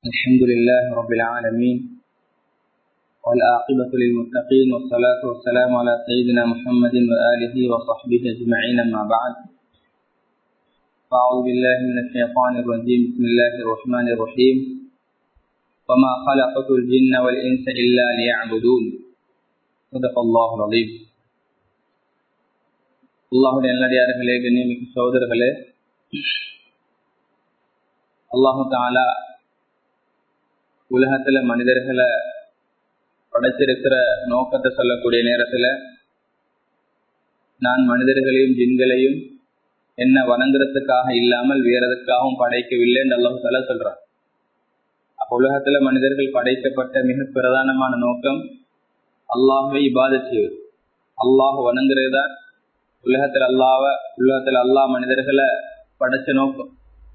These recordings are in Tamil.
الحمد لله رب العالمين والآقبة للمتقين والصلاة والسلام على سيدنا محمد وآله وصحبه أجمعين أما بعد فأعوذ بالله من الشيطان الرجيم بسم الله الرحمن الرحيم وما خلقت الجن والإنس إلا ليعبدون صدق الله العظيم அல்லாஹுடைய நல்லடியார்களே கண்ணியமிக்க சகோதரர்களே அல்லாஹு தாலா உலகத்துல மனிதர்களை படைச்சிருக்கிற நோக்கத்தை சொல்லக்கூடிய நேரத்துல நான் மனிதர்களையும் ஜின்களையும் என்ன வணங்குறதுக்காக இல்லாமல் வேற எதுக்காகவும் படைக்கவில்லைன்னு அல்லாஹு தாலா சொல்றான் அப்ப உலகத்துல மனிதர்கள் படைக்கப்பட்ட மிக பிரதானமான நோக்கம் அல்லாஹை இபாத செய்வது அல்லாஹ் வணங்குறது தான் உலகத்தில் அல்லாவ உலகத்தில் அல்லாஹ் மனிதர்களை படைச்ச நோக்கம்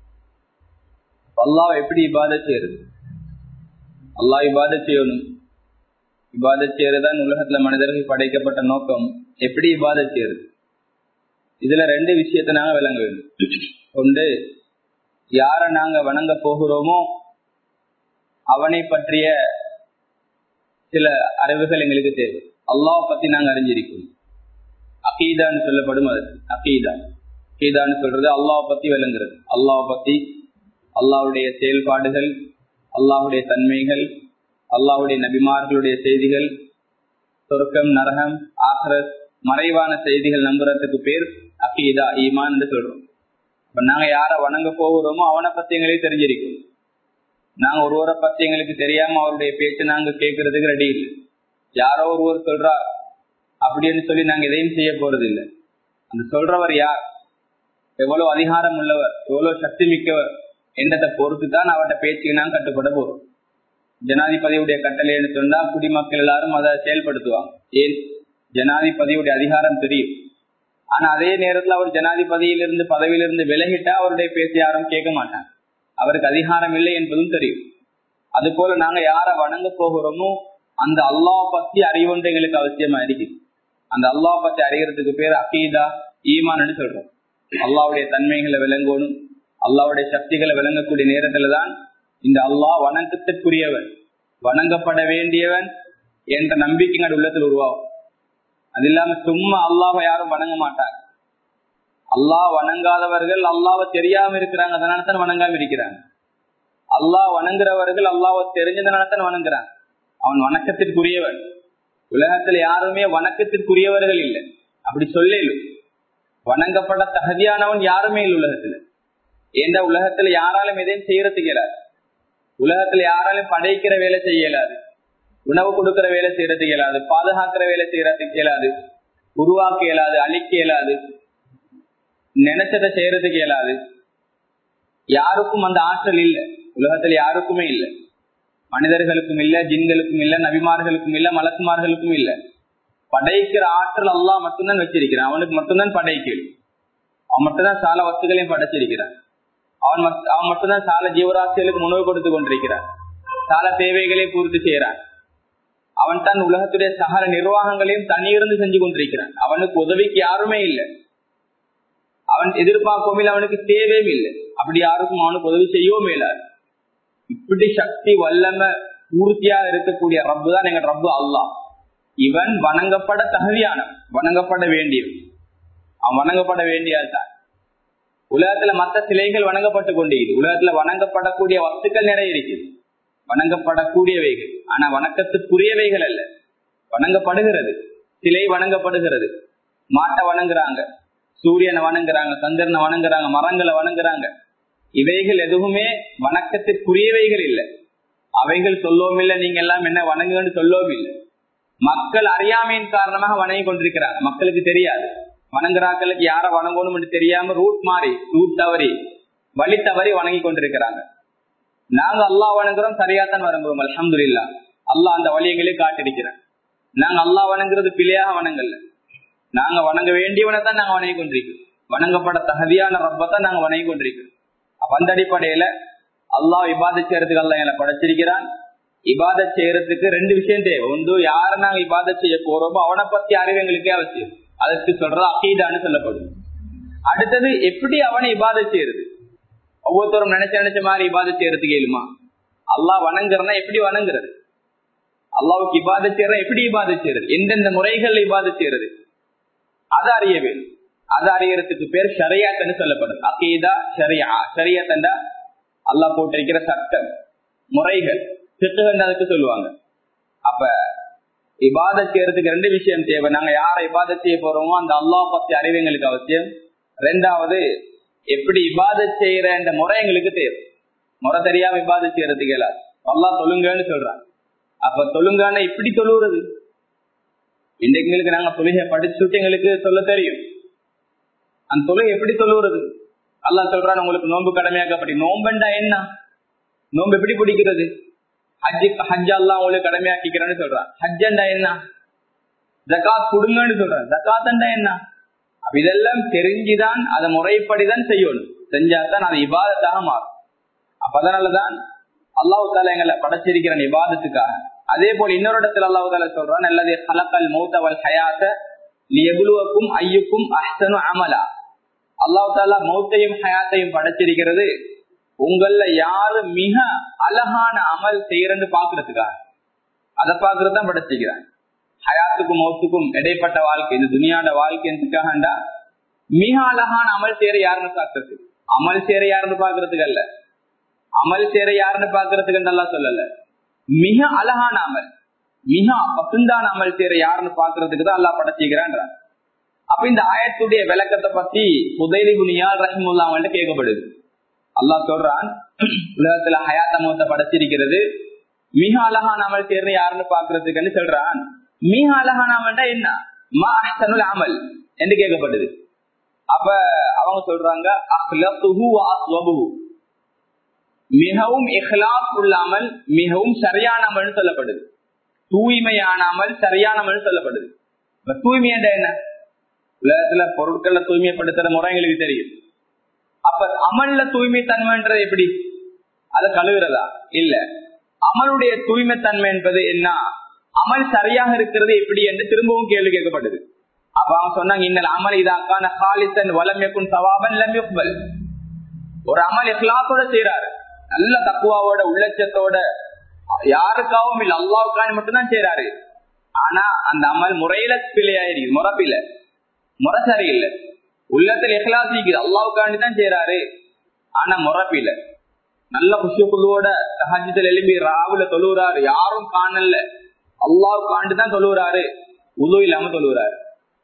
அல்லாஹ் எப்படி இபாத செய்யறது அல்லாஹ் இபாத செய்யணும் இபாத செய்யறதுதான் உலகத்துல மனிதர்கள் படைக்கப்பட்ட நோக்கம் எப்படி இபாத செய்யறது இதுல ரெண்டு விஷயத்த நாங்க விளங்க வேண்டும் ஒன்று யார நாங்க வணங்க போகிறோமோ அவனை பற்றிய சில அறிவுகள் எங்களுக்கு தேவை அல்லாஹ் பத்தி நாங்க அறிஞ்சிருக்கோம் அகீதான்னு சொல்லப்படும் அது அகீதா அகீதான்னு சொல்றது அல்லாஹ் பத்தி விளங்குறது அல்லாஹ் பத்தி அல்லாவுடைய செயல்பாடுகள் அல்லாஹுடைய தன்மைகள் அல்லாஹுடைய நபிமார்களுடைய செய்திகள் சொர்க்கம் நரகம் ஆஹரத் மறைவான செய்திகள் நம்புறதுக்கு பேர் அகீதா ஈமான் சொல்றோம் இப்ப நாங்க யார வணங்க போகிறோமோ அவனை பத்தி எங்களுக்கு தெரிஞ்சிருக்கும் நாங்க ஒருவரை பத்தி எங்களுக்கு தெரியாம அவருடைய பேச்சு நாங்க கேட்கறதுக்கு ரெடி இல்லை யாரோ ஒருவர் சொல்றா அப்படின்னு சொல்லி நாங்க எதையும் செய்ய போறது இல்லை அந்த சொல்றவர் யார் எவ்வளவு அதிகாரம் உள்ளவர் எவ்வளவு சக்தி மிக்கவர் என்றதை பொறுத்து தான் அவர்கிட்ட பேச்சுக்கு நாங்க கட்டுப்பட போறோம் ஜனாதிபதியுடைய கட்டளைன்னு சொன்னா குடிமக்கள் எல்லாரும் அதை செயல்படுத்துவாங்க ஏன் ஜனாதிபதியுடைய அதிகாரம் தெரியும் ஆனா அதே நேரத்துல அவர் ஜனாதிபதியிலிருந்து பதவியிலிருந்து விலகிட்டா அவருடைய பேச்சு யாரும் கேட்க மாட்டாங்க அவருக்கு அதிகாரம் இல்லை என்பதும் தெரியும் அது போல நாங்க யார வணங்க போகிறோமோ அந்த அல்லாஹ் பத்தி அறிவுண்டு எங்களுக்கு அவசியமா இருக்குது அந்த அல்லாஹ் பத்தி அறிகிறதுக்கு பேர் அகீதா ஈமான்னு சொல்றோம் அல்லாவுடைய தன்மைகளை விளங்கணும் அல்லாவுடைய சக்திகளை விளங்கக்கூடிய நேரத்துல தான் இந்த அல்லாஹ் வணக்கத்திற்குரியவன் வணங்கப்பட வேண்டியவன் என்ற நம்பிக்கைகள் உள்ளத்தில் உருவாகும் அது இல்லாம சும்மா அல்லாஹை யாரும் வணங்க மாட்டாங்க அல்லாஹ் வணங்காதவர்கள் அல்லாவை தெரியாம இருக்கிறாங்க அதனால தான் வணங்காம இருக்கிறாங்க அல்லாஹ் வணங்குறவர்கள் அல்லாவை தெரிஞ்சதுனால தான் வணங்குறாங்க அவன் வணக்கத்திற்குரியவன் உலகத்துல யாருமே வணக்கத்திற்குரியவர்கள் இல்லை அப்படி சொல்லலும் வணங்கப்பட தகுதியானவன் யாருமே இல்லை உலகத்துல ஏண்டா உலகத்துல யாராலும் எதையும் செய்யறதுக்கு இயலாது உலகத்துல யாராலும் படைக்கிற வேலை செய்ய இயலாது உணவு கொடுக்கிற வேலை செய்யறதுக்கு இயலாது பாதுகாக்கிற வேலை செய்யறதுக்கு இயலாது உருவாக்க இயலாது அழிக்க இயலாது நினைச்சதை செய்யறதுக்கு இயலாது யாருக்கும் அந்த ஆற்றல் இல்லை உலகத்துல யாருக்குமே இல்லை மனிதர்களுக்கும் இல்ல ஜின்களுக்கும் இல்ல நபிமார்களுக்கும் இல்ல மலக்குமார்களுக்கும் இல்ல படைக்கிற ஆற்றல் அல்லா மட்டும்தான் வச்சிருக்கிறான் அவனுக்கு மட்டும்தான் படைக்கல் அவன் மட்டும்தான் சால வஸ்துகளையும் படைச்சிருக்கிறான் அவன் அவன் மட்டும்தான் சால ஜீவராசிகளுக்கு உணவு கொடுத்து கொண்டிருக்கிறான் சால தேவைகளை பூர்த்தி செய்யறான் அவன் தான் உலகத்துடைய சகல நிர்வாகங்களையும் தனியிருந்து செஞ்சு கொண்டிருக்கிறான் அவனுக்கு உதவிக்கு யாருமே இல்லை அவன் எதிர்பார்க்கவும் இல்லை அவனுக்கு தேவையும் இல்லை அப்படி யாருக்கும் அவனுக்கு உதவி செய்யவும் இல்லாது இப்படி சக்தி வல்லம பூர்த்தியா இருக்கக்கூடிய ரப்பு தான் எங்க ரப்பு அல்லா இவன் வணங்கப்பட தகுதியான வணங்கப்பட வேண்டியவன் அவன் வணங்கப்பட வேண்டியதுதான் உலகத்துல மற்ற சிலைகள் வணங்கப்பட்டு கொண்டிருக்குது உலகத்துல வணங்கப்படக்கூடிய வஸ்துக்கள் நிறைய இருக்குது வணங்கப்படக்கூடியவைகள் ஆனா வணக்கத்துக்குரியவைகள் அல்ல வணங்கப்படுகிறது சிலை வணங்கப்படுகிறது மாட்டை வணங்குறாங்க சூரியனை வணங்குறாங்க சந்திரனை வணங்குறாங்க மரங்களை வணங்குறாங்க இவைகள் எதுவுமே வணக்கத்திற்குரியவைகள் இல்லை அவைகள் சொல்லவும் இல்லை நீங்க எல்லாம் என்ன வணங்குன்னு சொல்லவும் இல்லை மக்கள் அறியாமையின் காரணமாக வணங்கி கொண்டிருக்கிறாங்க மக்களுக்கு தெரியாது வணங்குறாக்களுக்கு யார வணங்கணும் தெரியாம ரூட் மாறி ரூட் தவறி வழி தவறி வணங்கி கொண்டிருக்கிறாங்க நாங்க அல்லா வணங்குறோம் சரியாத்தான் வணங்குறோம் அலமது இல்லா அல்லா அந்த வழியங்களே காட்டிருக்கிறேன் நாங்க அல்லா வணங்குறது பிழையாக வணங்கல நாங்க வணங்க வேண்டியவனை தான் நாங்க வணங்கி கொண்டிருக்கிறோம் வணங்கப்பட தகுதியான ரப்பத்தான் நாங்க வணங்கி கொண்டிருக்கிறோம் அந்த அடிப்படையில அல்லாஹ் இபாத செய்யறதுக்கு அல்ல என்னை படைச்சிருக்கிறான் இபாத செய்யறதுக்கு ரெண்டு விஷயம் தேவை ஒன்று யார நாங்க இபாத செய்ய போறோமோ அவனை பத்தி அறிவு எங்களுக்கே அவசியம் அதற்கு சொல்றது அக்கீதான்னு சொல்லப்படும் அடுத்தது எப்படி அவனை இபாத செய்யறது ஒவ்வொருத்தரும் நினைச்ச நினைச்ச மாதிரி இபாத செய்யறதுக்கு இயலுமா அல்லாஹ் வணங்குறனா எப்படி வணங்குறது அல்லாவுக்கு இபாத செய்யற எப்படி இபாத செய்யறது எந்தெந்த முறைகள் இபாத செய்யறது அதை அறிய வேண்டும் அதை அறியறதுக்கு பேர் ஷரியாத்தன்னு சொல்லப்படும் அகீதா ஷரியா ஷரியத்தண்டா அல்லாஹ் போட்டிருக்கிற சட்டம் முறைகள் திட்டுகள் அதுக்கு சொல்லுவாங்க அப்ப இபாத செய்யறதுக்கு ரெண்டு விஷயம் தேவை நாங்க யாரை இபாத செய்ய போறோமோ அந்த அல்லாஹ் பத்தி அறிவு எங்களுக்கு அவசியம் ரெண்டாவது எப்படி இபாத செய்யற இந்த முறை எங்களுக்கு தேவை முறை தெரியாம இபாத செய்யறதுக்கு இயலாது அல்லாஹ் தொழுங்கன்னு சொல்றான் அப்ப தொழுங்கான இப்படி தொழுவுறது இன்றைக்கு எங்களுக்கு நாங்க தொழுகை படிச்சுட்டு எங்களுக்கு சொல்ல தெரியும் அந்த தொழுகை எப்படி தொழுவுறது அல்லாஹ் சொல்றான் உங்களுக்கு நோன்பு கடமையாக்கப்படி நோம்பண்டா என்ன நோன்பு எப்படி பிடிக்கிறது ஹஜ்ஜி ஹஜ் அல்லா உங்களுக்கு கடமையாக்கிக்கிறேன்னு சொல்றான் ஹஜ்ஜண்டா என்ன ஜக்காத் கொடுங்கன்னு சொல்றான் ஜக்காத்தண்டா என்ன அப்ப இதெல்லாம் தெரிஞ்சுதான் அதை முறைப்படிதான் செய்யணும் செஞ்சாதான் அது இபாதத்தாக மாறும் அப்ப அதனாலதான் அல்லாஹு தாலா எங்களை படைச்சிருக்கிற இபாதத்துக்காக அதே போல இன்னொரு இடத்துல அல்லாஹு தாலா சொல்றான் அல்லது ஹலக்கல் மௌத்தவல் ஹயாத்த எவ்வளவுக்கும் ஐயுக்கும் அஹ்சனு அமலா அல்லாஹு தாலா மௌத்தையும் ஹயாத்தையும் படைச்சிருக்கிறது உங்கள யாரு மிக அழகான அமல் செய்யறன்னு பாக்குறதுக்காக அதை பாக்குறது தான் படைச்சிக்கிறான் ஹயாத்துக்கும் மௌத்துக்கும் இடைப்பட்ட வாழ்க்கை இந்த துணியாட வாழ்க்கைக்காகண்டா மிக அழகான அமல் செய்யற யாருன்னு பாக்குறது அமல் செய்யற யாருன்னு பாக்குறதுக்கு அல்ல அமல் செய்யற யாருன்னு பாக்குறதுக்கு நல்லா சொல்லல மிக அழகான அமல் மிக பசுந்தான அமல் செய்யற யாருன்னு பாக்குறதுக்கு தான் அல்லா படைச்சிக்கிறான் அப்ப இந்த ஆயத்துடைய விளக்கத்தை பத்தி புதைலி குனியால் ரஹிமுல்லா அவங்கள்ட்ட கேட்கப்படுது அல்லாஹ் சொல்றான் உலகத்துல ஹயாத்த மௌத்த படைச்சிருக்கிறது மிக அழகான அமல் செய்யற யாருன்னு பாக்குறதுக்குன்னு சொல்றான் மிக அழகான அமல்டா என்ன மா அஹ்சனுல் அமல் என்று கேட்கப்படுது அப்ப அவங்க சொல்றாங்க அஹ்லத்துஹு வ அஸ்வபுஹு மிகவும் இஹ்லாஸ் உள்ள அமல் மிகவும் சரியான அமல் சொல்லப்படுது தூய்மையான அமல் சரியான அமல் சொல்லப்படுது இப்ப தூய்மை என்ற என்ன உலகத்துல பொருட்களை தூய்மைப்படுத்துற முறை எங்களுக்கு தெரியும் அப்ப அமல்ல தூய்மை தன்மைன்றது எப்படி அதை கழுவுறதா இல்ல அமலுடைய தூய்மை தன்மை என்பது என்ன அமல் சரியாக இருக்கிறது எப்படி என்று திரும்பவும் கேள்வி கேட்கப்படுது அப்ப அவங்க சொன்னாங்க இந்த அமல் இதாக்கான ஹாலிசன் வளமைக்கும் சவாபன் லம்யுக்பல் ஒரு அமல் இஹ்லாசோட செய்யறாரு நல்ல தக்குவாவோட உள்ளச்சத்தோட யாருக்காகவும் இல்ல அல்லாவுக்கான மட்டும்தான் செய்யறாரு ஆனா அந்த அமல் முறையில பிழையாயிருக்கு முறப்பில முறை சரியில்லை உள்ளத்துல எஹ்லாஸ் இருக்குது அல்லாவுக்காண்டி தான் செய்யறாரு ஆனா முறப்பில நல்ல குஷுக்குழுவோட சஹஜத்தில் எழுப்பி ராவுல தொழுகிறாரு யாரும் காணல அல்லாவுக்காண்டு தான் தொழுகிறாரு உது இல்லாம தொழுகிறாரு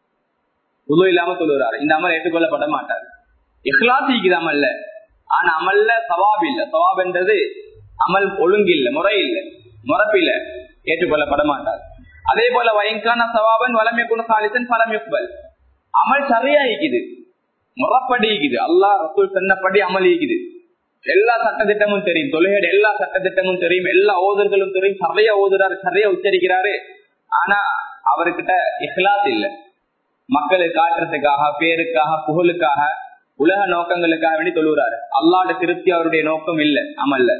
உது இல்லாம தொழுகிறாரு இந்த அமல் ஏற்றுக்கொள்ளப்பட மாட்டாரு இஹ்லாஸ் இருக்குது அமல்ல ஆனா அமல்ல சவாப் இல்ல சவாப் என்றது அமல் ஒழுங்கு இல்ல முறை இல்ல முறப்பில ஏற்றுக்கொள்ளப்பட மாட்டார் அதே போல வயங்கான சவாபன் வளமை குணசாலிசன் பலம் யுக்பல் அமல் சரியா இருக்குது முறப்படி இருக்குது அல்லா ரசூல் சொன்னபடி அமல் இருக்குது எல்லா சட்டத்திட்டமும் தெரியும் தொழுகையோட எல்லா சட்டத்திட்டமும் தெரியும் எல்லா ஓதர்களும் தெரியும் சரியா ஓதுறாரு சரியா உச்சரிக்கிறாரு ஆனா அவர்கிட்ட இஹ்லாஸ் இல்ல மக்களை காட்டுறதுக்காக பேருக்காக புகழுக்காக உலக நோக்கங்களுக்காக வேண்டி தொழுகிறாரு அல்லாட திருப்தி அவருடைய நோக்கம் இல்ல அமல்ல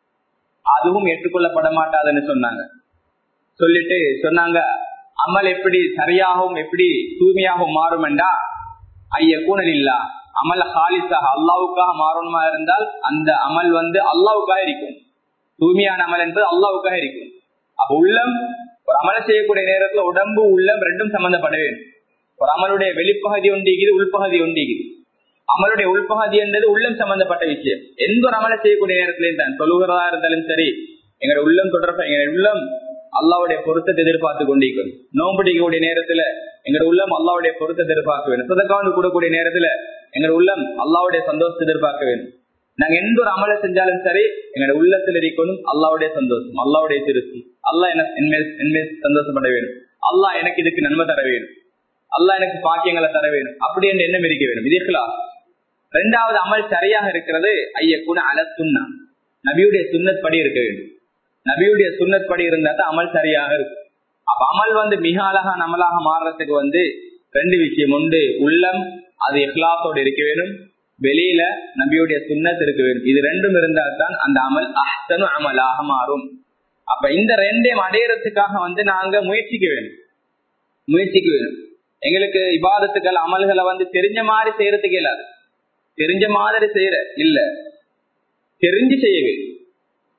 அதுவும் ஏற்றுக்கொள்ளப்பட மாட்டாதுன்னு சொன்னாங்க சொல்லிட்டு சொன்னாங்க அமல் எப்படி சரியாகவும் எப்படி தூய்மையாகவும் மாறும் என்றா ஐய கூணல் இல்லா அமல் ஹாலிசாக அல்லாவுக்காக மாறணுமா இருந்தால் அந்த அமல் வந்து அல்லாவுக்காக இருக்கும் தூய்மையான அமல் என்பது அல்லாவுக்காக இருக்கும் அப்ப உள்ளம் ஒரு அமலை செய்யக்கூடிய நேரத்துல உடம்பு உள்ளம் ரெண்டும் சம்பந்தப்பட வேண்டும் ஒரு அமலுடைய வெளிப்பகுதி ஒன்றிக்குது உள்பகுதி ஒன்றிக்குது அமலுடைய உள்பகுதி என்றது உள்ளம் சம்பந்தப்பட்ட விஷயம் எந்த ஒரு அமலை செய்யக்கூடிய நேரத்திலையும் தான் தொழுகிறதா இருந்தாலும் சரி எங்களுடைய உள்ளம் தொடர்பு எங்களுடைய உள்ளம் அல்லாவுடைய பொருத்தத்தை எதிர்பார்த்து கொண்டிருக்கணும் நோம்பிடிக்கக்கூடிய நேரத்துல எங்களுடைய உள்ளம் அல்லாவுடைய பொருத்தத்தை எதிர்பார்க்க வேண்டும் சுதக்காண்டு கூடக்கூடிய நேரத்துல எங்களுடைய உள்ளம் அல்லாவுடைய சந்தோஷத்தை எதிர்பார்க்க வேண்டும் நாங்க எந்த ஒரு அமலை செஞ்சாலும் சரி எங்களுடைய உள்ளத்தில் இருக்கணும் அல்லாவுடைய சந்தோஷம் அல்லாவுடைய திருப்தி அல்லா என்மேல் சந்தோஷப்பட வேண்டும் அல்லாஹ் எனக்கு இதுக்கு நன்மை தர வேண்டும் அல்லாஹ் எனக்கு பாக்கியங்களை தர வேண்டும் அப்படி என்று எண்ணம் இருக்க வேண்டும் இதுகளா ரெண்டாவது அமல் சரியாக இருக்கிறது ஐய குண அல சுண்ணா நபியுடைய சுண்ணத் படி இருக்க வேண்டும் நபியுடைய சுண்ணத் படி இருந்தா தான் அமல் சரியாக இருக்கும் அப்ப அமல் வந்து மிக அழகான அமலாக மாறுறதுக்கு வந்து ரெண்டு விஷயம் உண்டு உள்ளம் அது இஹ்லாசோடு இருக்க வேண்டும் வெளியில நபியுடைய சுண்ணத் இருக்க வேண்டும் இது ரெண்டும் இருந்தால் தான் அந்த அமல் அஹ்தனு அமலாக மாறும் அப்ப இந்த ரெண்டையும் அடையறதுக்காக வந்து நாங்க முயற்சிக்க வேண்டும் முயற்சிக்க வேண்டும் எங்களுக்கு இபாதத்துக்கள் அமல்களை வந்து தெரிஞ்ச மாதிரி செய்யறதுக்கு இல்லாது தெரிஞ்ச மாதிரி செய்யற இல்ல தெரிஞ்சு செய்ய வேண்டும்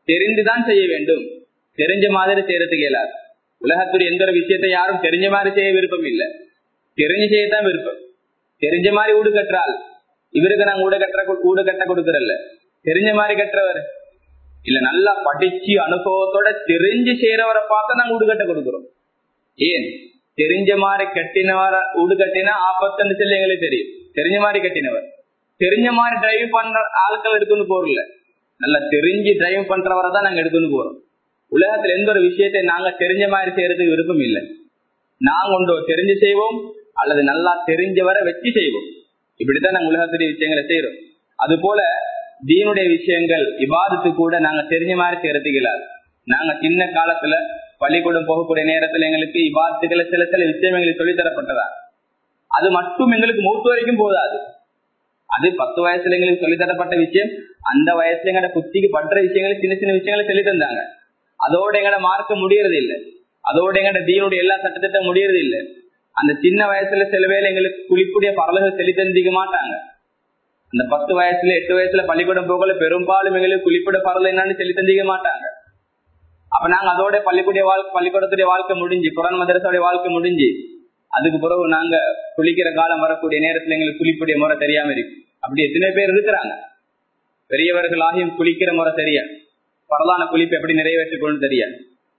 தெரிந்துதான் செய்ய வேண்டும் தெரிஞ்ச மாதிரி செய்யறதுக்கு இயலாது உலகத்துடைய எந்த ஒரு விஷயத்தை யாரும் தெரிஞ்ச மாதிரி செய்ய விருப்பம் இல்லை தெரிஞ்சு செய்யத்தான் விருப்பம் தெரிஞ்ச மாதிரி வீடு கட்டுறாள் இவருக்கு நாங்க வீடு கட்டுற வீடு கட்ட கொடுக்கறல்ல தெரிஞ்ச மாதிரி கட்டுறவர் இல்ல நல்லா படிச்சு அனுபவத்தோட தெரிஞ்சு செய்யறவரை பார்த்தா நாங்க வீடு கட்ட கொடுக்கிறோம் ஏன் தெரிஞ்ச மாதிரி கட்டினவர வீடு கட்டினா ஆபத்துன்னு சொல்லி எங்களுக்கு தெரியும் தெரிஞ்ச மாதிரி கட்டினவர் தெரிஞ்ச மாதிரி டிரைவ் பண்ற ஆட்கள் எடுத்துன்னு போறல நல்லா தெரிஞ்சு டிரைவ் பண்றவரை தான் நாங்க எடுத்துன்னு போறோம் உலகத்துல எந்த ஒரு விஷயத்தை நாங்க தெரிஞ்ச மாதிரி செய்யறதுக்கு விருப்பம் இல்லை நாங்க ஒன்றோ தெரிஞ்சு செய்வோம் அல்லது நல்லா தெரிஞ்சவரை வச்சு செய்வோம் இப்படித்தான் நாங்க உலகத்துடைய விஷயங்களை செய்யறோம் அது போல தீனுடைய விஷயங்கள் இபாதத்து கூட நாங்க தெரிஞ்ச மாதிரி செய்யறதுக்கு இல்லாது நாங்க சின்ன காலத்துல பள்ளிக்கூடம் போகக்கூடிய நேரத்துல எங்களுக்கு இபாதத்துக்களை சில சில விஷயம் எங்களுக்கு சொல்லித்தரப்பட்டதா அது மட்டும் எங்களுக்கு மூத்து வரைக்கும் போதாது அது பத்து வயசுல எங்களுக்கு சொல்லித்தரப்பட்ட விஷயம் அந்த வயசுல எங்கட குத்திக்கு பண்ற விஷயங்களை சின்ன சின்ன விஷயங்களை சொல்லி தந்தாங்க அதோட எங்கட மார்க்க முடியறது இல்லை அதோட எங்கட தீனுடைய எல்லா சட்டத்திட்டம் முடியறது இல்லை அந்த சின்ன வயசுல சில வேலை எங்களுக்கு குளிப்புடைய பரலகள் சொல்லி தந்திக்க மாட்டாங்க அந்த பத்து வயசுல எட்டு வயசுல பள்ளிக்கூடம் போகல பெரும்பாலும் எங்களுக்கு குளிப்பிட பரல என்னன்னு சொல்லி தந்திக்க மாட்டாங்க அப்ப நாங்க அதோட பள்ளிக்கூட வாழ்க்கை பள்ளிக்கூடத்துடைய வாழ்க்கை முடிஞ்சு குரான் மதரசாவுடைய வாழ்க்கை முடிஞ்சு அதுக்கு பிறகு நாங்க குளிக்கிற காலம் வரக்கூடிய நேரத்துல எங்களுக்கு குளிப்புடைய முறை தெரியாம இருக்கு அப்படி எத்தனை பேர் இருக்கிறாங்க பெரியவர்கள் ஆகியும் குளிக்கிற முறை தெரியாது பரலான குளிப்பு எப்படி நிறைவேற்றிக் கொண்டு தெரியாது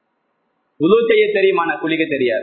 உது செய்ய தெரியுமான குளிக்க தெரியாது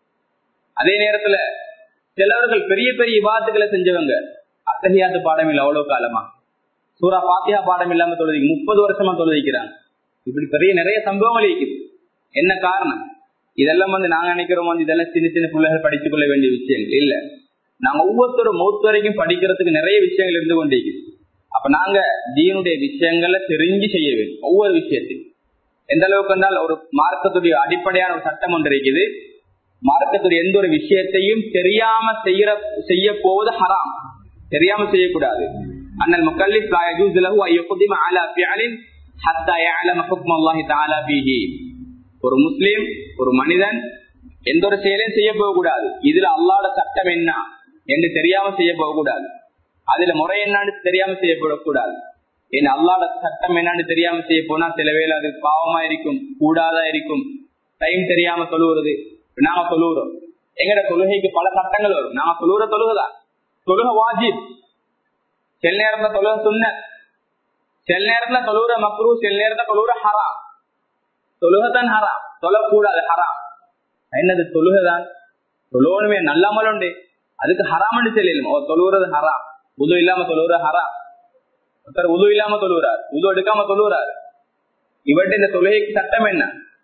அதே நேரத்துல சிலவர்கள் பெரிய பெரிய விவாதத்துக்களை செஞ்சவங்க அத்தகையாத்து பாடம் இல்லை அவ்வளவு காலமா சூரா பாத்தியா பாடம் இல்லாம தொழுதி முப்பது வருஷமா தொழுதிக்கிறாங்க இப்படி பெரிய நிறைய சம்பவங்கள் இருக்குது என்ன காரணம் இதெல்லாம் வந்து நாங்க நினைக்கிறோம் வந்து இதெல்லாம் சின்ன சின்ன பிள்ளைகள் படித்துக் கொள்ள வேண்டிய விஷயங்கள் இல்ல நாங்க ஒவ்வொருத்தரும் மூத்து வரைக்கும் படிக்கிறதுக்கு நிறைய விஷயங்கள் இருந்து கொண்டிருக்குது அப்ப நாங்க தீனுடைய விஷயங்களை தெரிஞ்சு செய்ய வேண்டும் ஒவ்வொரு விஷயத்தையும் எந்த அளவுக்கு என்றால் ஒரு மார்க்கத்துடைய அடிப்படையான ஒரு சட்டம் ஒன்று இருக்குது மார்க்கத்துடைய எந்த ஒரு விஷயத்தையும் தெரியாம செய்யற செய்ய போவது ஹராம் தெரியாம செய்யக்கூடாது அண்ணல் முக்கல்லிப் லா யஜூஸு லஹு அன் யக்திம அலா ஃபிஅலின் ஹத்தா யஅலம ஹுக்ம அல்லாஹி தஆலா ஃபீஹி ஒரு முஸ்லிம் ஒரு மனிதன் எந்த ஒரு செயலையும் செய்ய போகக்கூடாது இதுல அல்லாட சட்டம் என்ன என்று தெரியாம செய்ய போகக்கூடாது அதுல முறை என்னன்னு தெரியாம செய்யப்படக்கூடாது ஏன் அல்லாட சட்டம் என்னன்னு தெரியாம செய்ய போனா சில வேளை அது பாவமா இருக்கும் கூடாதா இருக்கும் டைம் தெரியாம தொழுவுறது நாம தொழுகிறோம் எங்கட தொழுகைக்கு பல சட்டங்கள் வரும் நாம தொழுகிற தொழுகதான் தொழுக வாஜிப் சில நேரத்துல தொழுக சுண்ண சில நேரத்துல தொழுகிற மக்ரூ சில நேரத்துல தொழுகிற ஹராம் தொழுகத்தான் ஹராம் தொழக்கூடாது ஹராம் என்னது தொழுகதான் தொழுவனுமே நல்லாமல் உண்டு அதுக்கு ஹராம்னு சொல்லலும் ஓ தொழுகிறது ஹராம் உது இல்லாம தொழுகிற ஹராம் ஒருத்தர் உது இல்லாம தொழுகிறார் உது எடுக்காம தொழுகிறார் இவர்கிட்ட இந்த தொழுகைக்கு சட்டம் என்ன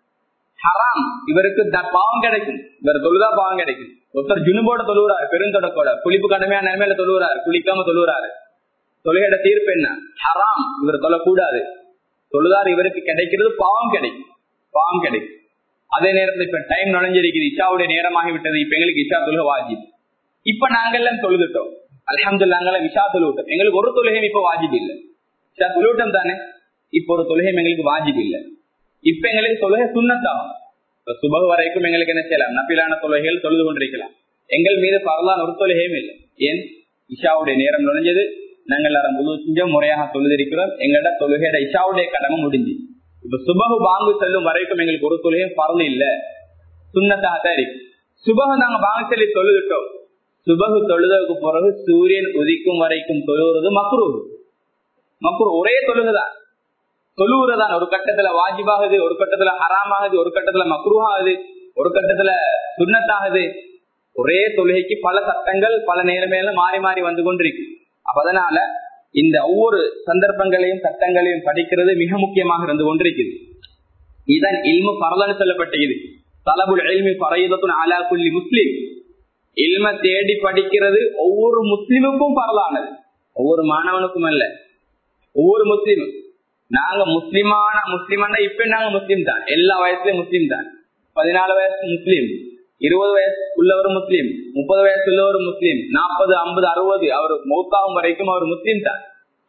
ஹராம் இவருக்கு பாவம் கிடைக்கும் இவர் தொழுதா பாவம் கிடைக்கும் ஒருத்தர் ஜுனுபோட தொழுகிறாரு பெருந்தொடக்கோட குளிப்பு கடமையான நிலைமையில தொழுகிறாரு குளிக்காம தொழுகிறாரு தொழுகையோட தீர்ப்பு என்ன ஹராம் இவர் தொழக்கூடாது தொழுதார் இவருக்கு கிடைக்கிறது பாவம் கிடைக்கும் பாவம் கிடைக்கும் அதே நேரத்தில் இப்ப டைம் நுழைஞ்சிருக்குது இஷாவுடைய நேரமாகி விட்டது இப்ப எங்களுக்கு இஷா தொழுக வாஜிப் இப்ப நாங்கெல்லாம் தொழுதுட்டோம் அலமது நாங்கள விஷா தொழுவிட்டோம் எங்களுக்கு ஒரு தொழுகையும் இப்ப வாஜிப் இல்லை இஷா தொழுவிட்டோம் தானே இப்ப ஒரு தொழுகையும் எங்களுக்கு வாஜிப் இல்லை இப்ப எங்களுக்கு தொழுகை சுண்ணத்தாகும் சுபக வரைக்கும் எங்களுக்கு என்ன செய்யலாம் நப்பிலான தொழுகைகள் தொழுது கொண்டிருக்கலாம் எங்கள் மீது பரலான ஒரு தொழுகையும் இல்லை ஏன் இஷாவுடைய நேரம் நுழைஞ்சது நாங்கள் எல்லாரும் முழு செஞ்சோம் முறையாக தொழுதிருக்கிறோம் எங்களோட தொழுகையோட இஷாவுடைய கடமை முடிஞ்சு இப்ப சுபகு பாங்கு செல்லும் வரைக்கும் எங்களுக்கு ஒரு தொழுகை பரல இல்ல சுண்ணத்தாக தான் இருக்கு சுபகு நாங்க பாங்கு செல்லி தொழுதுட்டோம் சுபகு தொழுதற்கு பிறகு சூரியன் உதிக்கும் வரைக்கும் தொழுகிறது மக்ரூ மக்ரூ ஒரே தொழுகுதான் தொழுவுறதான் ஒரு கட்டத்துல வாஜிபாகுது ஒரு கட்டத்துல ஹராமாகுது ஒரு கட்டத்துல மக்ரூஹாகுது ஒரு கட்டத்துல சுண்ணத்தாகுது ஒரே தொழுகைக்கு பல சட்டங்கள் பல நேரமேல மாறி மாறி வந்து கொண்டிருக்கு அப்ப அதனால இந்த ஒவ்வொரு சந்தர்ப்பங்களையும் சட்டங்களையும் படிக்கிறது மிக முக்கியமாக இருந்து கொண்டிருக்குது இதன் இல்மு பரலன்னு சொல்லப்பட்டது தலபுல் எல்மி பரையுதத்துன் அலா குல்லி முஸ்லிம் இல்ம தேடி படிக்கிறது ஒவ்வொரு முஸ்லிமுக்கும் பரலானது ஒவ்வொரு மாணவனுக்கும் அல்ல ஒவ்வொரு முஸ்லிமும் நாங்க முஸ்லிமான முஸ்லிமான இப்ப நாங்க முஸ்லீம் தான் எல்லா வயசுலயும் முஸ்லீம் தான் பதினாலு வயசு முஸ்லீம் இருபது வயசு உள்ளவர் முஸ்லீம் முப்பது வயசு உள்ளவர் முஸ்லீம் நாற்பது ஐம்பது அறுபது அவர் மௌத்தாகும் வரைக்கும் அவர் முஸ்லீம் தான்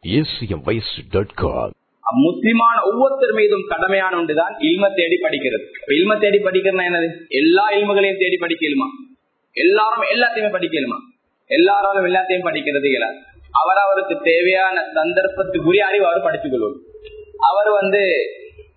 முஸ்லிமான ஒவ்வொருத்தர் மீதும் கடமையான ஒன்றுதான் இல்ம தேடி படிக்கிறது இல்ம தேடி படிக்கிறதுனா என்னது எல்லா இல்முகளையும் தேடி படிக்கலுமா எல்லாரும் எல்லாத்தையுமே படிக்கலுமா எல்லாராலும் எல்லாத்தையும் படிக்கிறது இயலாது அவர் அவருக்கு தேவையான சந்தர்ப்பத்துக்குரிய அறிவு அவர் படித்துக் கொள்வார் அவர் வந்து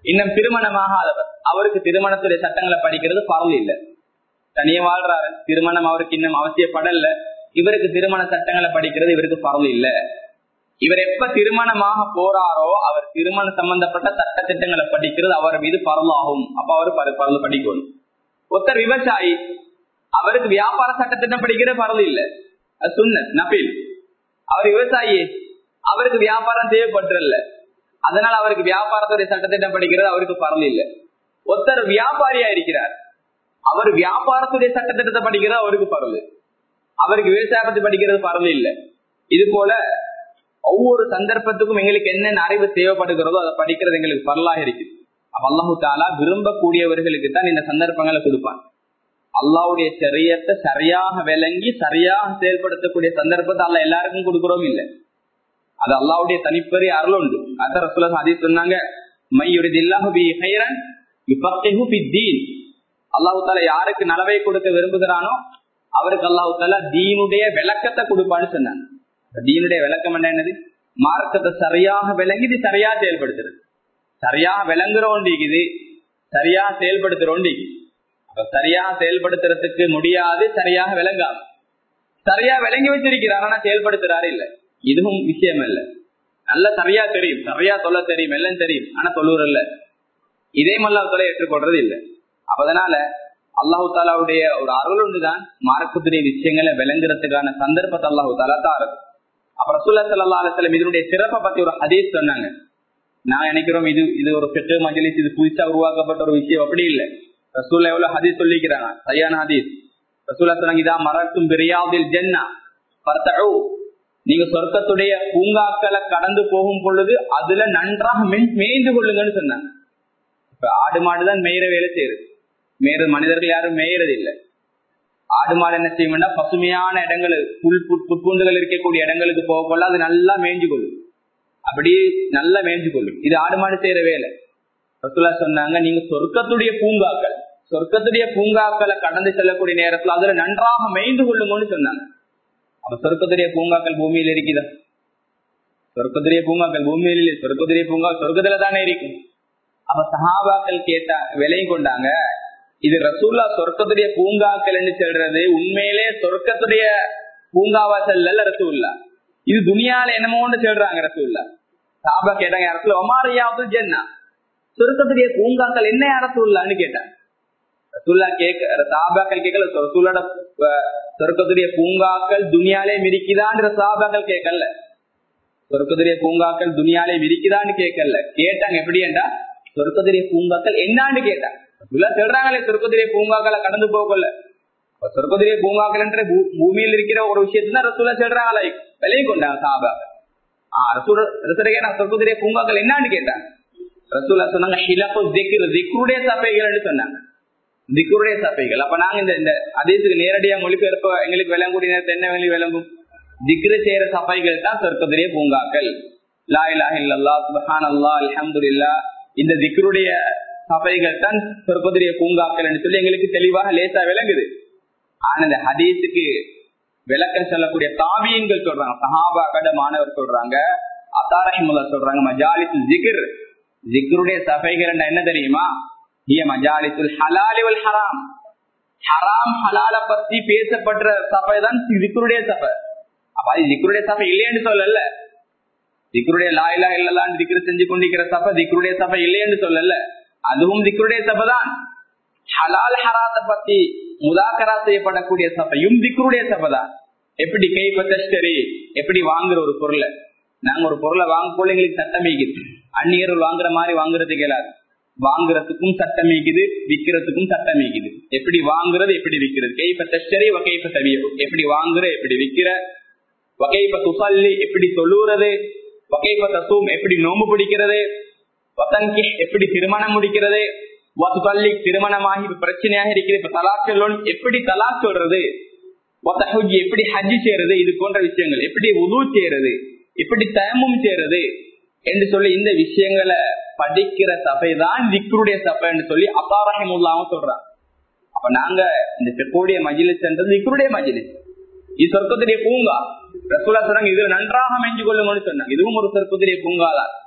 இன்னும் திருமணமாகாதவர் அவருக்கு திருமணத்துடைய சட்டங்களை படிக்கிறது பரவல் இல்லை தனியே வாழ்றாரு திருமணம் அவருக்கு இன்னும் அவசியப்படல இவருக்கு திருமண சட்டங்களை படிக்கிறது இவருக்கு பரவல் இல்ல இவர் எப்ப திருமணமாக போறாரோ அவர் திருமண சம்பந்தப்பட்ட சட்ட திட்டங்களை படிக்கிறது அவர் மீது பரவலாகும் அப்ப அவர் பரவல் படிக்கணும் ஒருத்தர் விவசாயி அவருக்கு வியாபார சட்டத்திட்டம் படிக்கிறது பரவல் இல்ல அது சொன்ன நபில் அவர் விவசாயி அவருக்கு வியாபாரம் தேவைப்பட்டுல அதனால அவருக்கு வியாபாரத்துடைய சட்டத்திட்டம் படிக்கிறது அவருக்கு பரவல் இல்ல ஒருத்தர் வியாபாரியா இருக்கிறார் அவர் வியாபாரத்துடைய சட்டத்திட்டத்தை படிக்கிறது அவருக்கு பரவல் அவருக்கு விவசாயத்தை படிக்கிறது பரவல் இல்ல இது போல ஒவ்வொரு சந்தர்ப்பத்துக்கும் எங்களுக்கு என்னென்ன அறிவு தேவைப்படுகிறதோ அதை படிக்கிறது எங்களுக்கு பரலாக இருக்கு அப்ப அல்லாஹு தாலா விரும்பக்கூடியவர்களுக்கு தான் இந்த சந்தர்ப்பங்களை கொடுப்பான் அல்லாவுடைய சரியத்தை சரியாக விளங்கி சரியாக செயல்படுத்தக்கூடிய சந்தர்ப்பத்தை அல்ல எல்லாருக்கும் கொடுக்கிறோம் இல்லை அது அல்லாவுடைய தனிப்பெரிய அருள் உண்டு அத ரசூல அதே சொன்னாங்க அல்லாஹு தாலா யாருக்கு நலவை கொடுக்க விரும்புகிறானோ அவருக்கு அல்லாஹு தாலா தீனுடைய விளக்கத்தை கொடுப்பான்னு சொன்னாங்க தீனுடைய விளக்கம் என்ன என்னது மார்க்கத்தை சரியாக விளங்கி இது சரியா செயல்படுத்துறது சரியா விளங்குறோண்டிக்குது சரியா செயல்படுத்துறோண்டிக்கு அப்ப சரியா செயல்படுத்துறதுக்கு முடியாது சரியாக விளங்காம சரியா விளங்கி வச்சிருக்கிறார் ஆனா செயல்படுத்துறாரு இல்ல இதுவும் விஷயம் இல்ல நல்ல சரியா தெரியும் சரியா சொல்ல தெரியும் எல்லாம் தெரியும் ஆனா தொழுவர் இல்ல இதே மல்லாத்தால ஏற்றுக்கொள்றது இல்ல அப்பதனால அல்லாஹு தாலாவுடைய ஒரு அருள் ஒன்றுதான் மார்க்கத்துடைய விஷயங்களை விளங்குறதுக்கான சந்தர்ப்பத்தை அல்லாஹு தாலா தாரது அப்புறம் ரசூல்லா சல்லா அலுவலம் இதனுடைய சிறப்பை பத்தி ஒரு ஹதீஸ் சொன்னாங்க நான் நினைக்கிறோம் இது இது ஒரு பெற்று மஜலிஸ் இது புதுசா உருவாக்கப்பட்ட ஒரு விஷயம் அப்படி இல்லை ரசூல்லா எவ்வளவு ஹதீஸ் சொல்லிக்கிறாங்க சரியான ஹதீஸ் ரசூல்லா சொன்னாங்க இதா மரத்தும் பிரியாவில் ஜென்னா பர்த்தோ நீங்க சொர்க்கத்துடைய பூங்காக்களை கடந்து போகும் பொழுது அதுல நன்றாக மேய்ந்து கொள்ளுங்கன்னு சொன்னாங்க இப்ப ஆடு மாடுதான் மேயிற வேலை செய்யுது மேயறது மனிதர்கள் யாரும் மேயறது இல்லை ஆடு மாடு என்ன செய்யும்னா பசுமையான இடங்கள் புல் புற்பூண்டுகள் இருக்கக்கூடிய இடங்களுக்கு போக போல அது நல்லா மேய்ஞ்சு கொள்ளும் அப்படி நல்லா மேய்ஞ்சு கொள்ளும் இது ஆடு மாடு செய்யற வேலை ரசுல்லா சொன்னாங்க நீங்க சொர்க்கத்துடைய பூங்காக்கள் சொர்க்கத்துடைய பூங்காக்களை கடந்து செல்லக்கூடிய நேரத்துல அதுல நன்றாக மேய்ந்து கொள்ளுங்கன்னு சொன்னாங்க அப்ப சொர்க்கத்துடைய பூங்காக்கள் பூமியில் இருக்குதா சொர்க்கத்துடைய பூங்காக்கள் பூமியில் இல்லை சொர்க்கத்துடைய பூங்கா சொர்க்கத்துல தானே இருக்கும் அப்ப சஹாபாக்கள் கேட்டா விலையும் கொண்டாங்க இது ரசூல்லா சொர்க்கத்துடைய பூங்காக்கள் சொல்றது உண்மையிலே சொர்க்கத்துடைய பூங்காவா செல்ல ரசூல்லா இது துணியால என்னமோன்னு சொல்றாங்க ரசூல்லா சாபா கேட்டாங்க அரசுல ஒமாரியாவது ஜென்னா சொர்க்கத்துடைய பூங்காக்கள் என்ன அரசுல்லான்னு கேட்டாங்க ரசூல்லா கேட்க சாபாக்கள் கேட்கல ரசூலோட சொர்க்கத்துடைய பூங்காக்கள் துணியாலே மிரிக்குதான்ற சாபாக்கள் கேட்கல சொர்க்கத்துடைய பூங்காக்கள் துணியாலே மிரிக்குதான்னு கேட்கல கேட்டாங்க எப்படி என்றா சொர்க்கத்துடைய பூங்காக்கள் என்னான்னு கேட்டாங்க சொல்றாங்களே சொர்க்கத்துடைய பூங்காக்களை கடந்து போகல சொர்க்கத்துடைய பூங்காக்கள் என்ற பூமியில் இருக்கிற ஒரு விஷயத்தான் ரசூலா சொல்றாங்களே விலையை கொண்டாங்க சாபா சொர்க்கத்துடைய பூங்காக்கள் என்னான்னு கேட்டாங்க ரசூலா சொன்னாங்க திக்ருடைய சபைகள் சொன்னாங்க திக்குருடைய சபைகள் அப்ப நாங்க இந்த இந்த அதேத்துக்கு நேரடியா மொழிபெயர்ப்ப எங்களுக்கு விளங்கக்கூடிய நேரத்தை என்ன வெளி விளங்கும் திக்ரு செய்யற சபைகள் தான் சொர்க்கத்துடைய பூங்காக்கள் லா இலாஹ இல்லல்லா சுபஹான் அல்லா அல்ஹம்துலில்லா இந்த திக்ருடைய சபைகள் தான் சொர்க்கத்துடைய பூங்காக்கள் சொல்லி எங்களுக்கு தெளிவாக லேசா விளங்குது ஆனா இந்த ஹதீஸுக்கு விளக்கம் சொல்லக்கூடிய தாவியங்கள் சொல்றாங்க சஹாபா கட மாணவர் சொல்றாங்க அத்தாரஹிமுல்லா சொல்றாங்க மஜாலிஸ் ஜிகிர் ஜிக்ருடைய சபைகள் என்ன தெரியுமா ஹராம் ஹராம் ஹலால பத்தி பேசப்படுற சபை தான் ஜிக்ருடைய சபை அப்ப அது ஜிக்ருடைய சபை இல்லைன்னு சொல்லல திக்ருடைய லாயிலா இல்லலான்னு திக்ரு செஞ்சு கொண்டிருக்கிற சபை திக்ருடைய சபை இல்லைன்னு சொல்லல அதுவும் திக்ருடைய சபை தான் ஹலால் ஹராத்தை பத்தி முதாக்கரா செய்யப்படக்கூடிய சபையும் திக்ருடைய சபை தான் எப்படி கைப்ப தஸ்கரி எப்படி வாங்குற ஒரு பொருளை நாங்க ஒரு பொருளை வாங்க போல எங்களுக்கு சட்டம் இருக்குது அந்நியர்கள் வாங்குற மாதிரி வாங்குறதுக்கு இயலாது வாங்குறதுக்கும் சட்டம் இருக்குது விக்கிறதுக்கும் சட்டம் இருக்குது எப்படி வாங்குறது எப்படி விக்கிறது கைப்ப தஸ்கரி வகைப்ப தவியோ எப்படி வாங்குற எப்படி விக்கிற வகைப்ப துசல்லி எப்படி தொழுறது வகைப்ப தசூம் எப்படி நோம்பு பிடிக்கிறது வசங்கி எப்படி திருமணம் முடிக்கிறது வசுபள்ளி திருமணமாகி பிரச்சனையாக இருக்கிறது இப்ப தலாக் சொல்லணும் எப்படி தலாக் சொல்றது ஒத்தஹுஜி எப்படி ஹஜ்ஜி செய்யறது இது போன்ற விஷயங்கள் எப்படி உது செய்யறது எப்படி தயமும் செய்யறது என்று சொல்லி இந்த விஷயங்களை படிக்கிற சபை தான் விக்ருடைய சபை என்று சொல்லி அபாரஹமுல்லாவும் சொல்றாங்க அப்ப நாங்க இந்த செக்கூடிய மஜிலிஸ் என்றது விக்ருடைய மஜிலிஸ் இது சொர்க்கத்துடைய பூங்கா ரசூலா சொன்னாங்க இது நன்றாக மெஞ்சு கொள்ளுங்கன்னு சொன்னாங்க இதுவும் ஒரு சொர்க்கத்துடைய பூங்கா தான்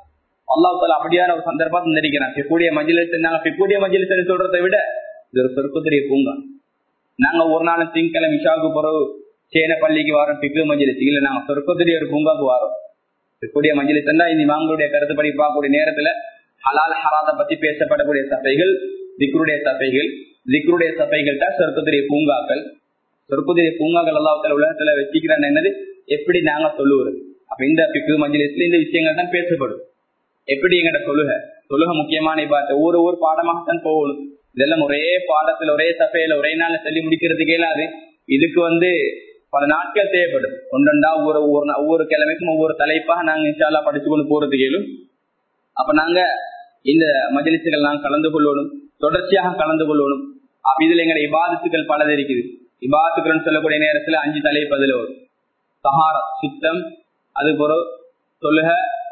அல்லாஹால அப்படியான ஒரு சந்தர்ப்பம் தந்திருக்கிறான் பிக்கூடிய மஜிலிஸ் நாங்க பிக்கூடிய மஜிலிஸ் சொல்றதை விட இது ஒரு சொருக்குதிரிய பூங்கா நாங்க ஒரு நாள் திங்கக்கிழமை விஷாவுக்கு பிறகு சேன பள்ளிக்கு வரோம் பிக்கு மஜிலிஸ் இல்ல நாங்க சொருக்குதிரிய ஒரு பூங்காக்கு வரோம் பிக்கூடிய மஜிலிஸ் தான் இந்த இமாம்களுடைய கருத்துப்படி பார்க்கக்கூடிய நேரத்துல ஹலால் ஹராத பத்தி பேசப்படக்கூடிய சபைகள் திக்ருடைய சபைகள் திக்ருடைய சபைகள் தான் சொர்க்கத்துடைய பூங்காக்கள் சொர்க்கத்துடைய பூங்காக்கள் அல்லாஹால உலகத்துல வச்சுக்கிறான் என்னது எப்படி நாங்க சொல்லுவது அப்ப இந்த பிக்கு மஜிலிஸ்ல இந்த விஷயங்கள் தான் பேசப்படும் எப்படி எங்கட சொல்லுக சொல்லுக முக்கியமான பார்த்து ஒவ்வொரு ஒவ்வொரு பாடமாகத்தான் போகணும் இதெல்லாம் ஒரே பாடத்துல ஒரே சபையில ஒரே நாள்ல சொல்லி முடிக்கிறதுக்கு இயலாது இதுக்கு வந்து பல நாட்கள் தேவைப்படும் ஒன்றொண்டா ஒவ்வொரு ஒவ்வொரு ஒவ்வொரு கிழமைக்கும் ஒவ்வொரு தலைப்பாக நாங்க இன்ஷால்லா படிச்சு கொண்டு போறதுக்கு இயலும் அப்ப நாங்க இந்த மஜிலிசுகள் நாங்க கலந்து கொள்ளணும் தொடர்ச்சியாக கலந்து கொள்ளணும் அப்ப இதுல எங்க இபாதத்துக்கள் பலது இருக்குது இபாதத்துக்கள் சொல்லக்கூடிய நேரத்துல அஞ்சு தலைப்பு அதுல வரும் சஹார சுத்தம் அது பிறகு தொழுக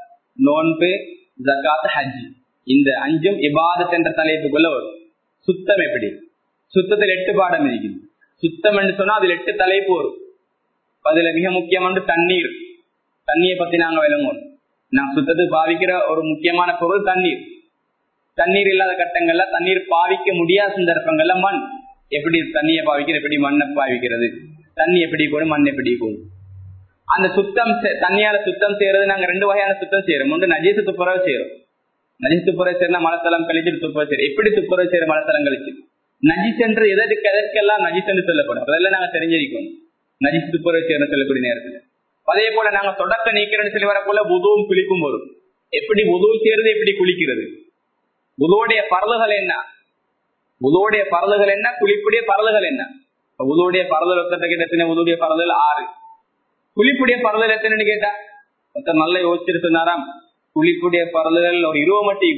நோன்பு ஜக்காத் ஹஜ் இந்த அஞ்சும் இபாதத் என்ற தலைப்புக்குள்ள வரும் சுத்தம் எப்படி சுத்தத்தில் எட்டு பாடம் இருக்குது சுத்தம் என்று சொன்னா அதுல எட்டு தலைப்பு வரும் அதுல மிக முக்கியமான தண்ணீர் தண்ணியை பத்தி நாங்க விளங்குவோம் நான் சுத்தத்துக்கு பாவிக்கிற ஒரு முக்கியமான பொருள் தண்ணீர் தண்ணீர் இல்லாத கட்டங்கள்ல தண்ணீர் பாவிக்க முடியாத சந்தர்ப்பங்கள்ல மண் எப்படி தண்ணியை பாவிக்கிறது எப்படி மண்ணை பாவிக்கிறது தண்ணி எப்படி போடும் மண் எப்படி போடும் அந்த சுத்தம் தண்ணியால சுத்தம் செய்யறது நாங்க ரெண்டு வகையான சுத்தம் செய்யறோம் ஒன்று நஜீசு துப்புரவு செய்யறோம் நஜீஸ் துப்புரவு செய்யறா மலத்தலம் கழிச்சு துப்புரவு செய்யறோம் எப்படி துப்புரவு செய்யற மலத்தலம் கழிச்சு நஜிஸ் என்று எதற்கு எதற்கெல்லாம் நஜிஸ் என்று சொல்லப்படும் அதெல்லாம் நாங்க தெரிஞ்சிருக்கோம் நஜிஸ் துப்புரவு செய்யணும் சொல்லக்கூடிய நேரத்துல அதே போல நாங்க தொடக்க நீக்கிறேன்னு சொல்லி வரக்குள்ள புதுவும் குளிக்கும் வரும் எப்படி புதுவும் செய்யறது எப்படி குளிக்கிறது புதுவுடைய பரலுகள் என்ன புதுவுடைய பரலுகள் என்ன குளிப்புடைய பரலுகள் என்ன உதுவுடைய பரதல் ஒருத்தட்ட எத்தனை உதுவுடைய பரதல் ஆறு குளிப்புடைய பரதல் எத்தனைன்னு கேட்டா ஒருத்தர் நல்லா யோசிச்சுட்டு சொன்னாராம் குளிப்புடைய பரதல் ஒரு இருவ மட்டும்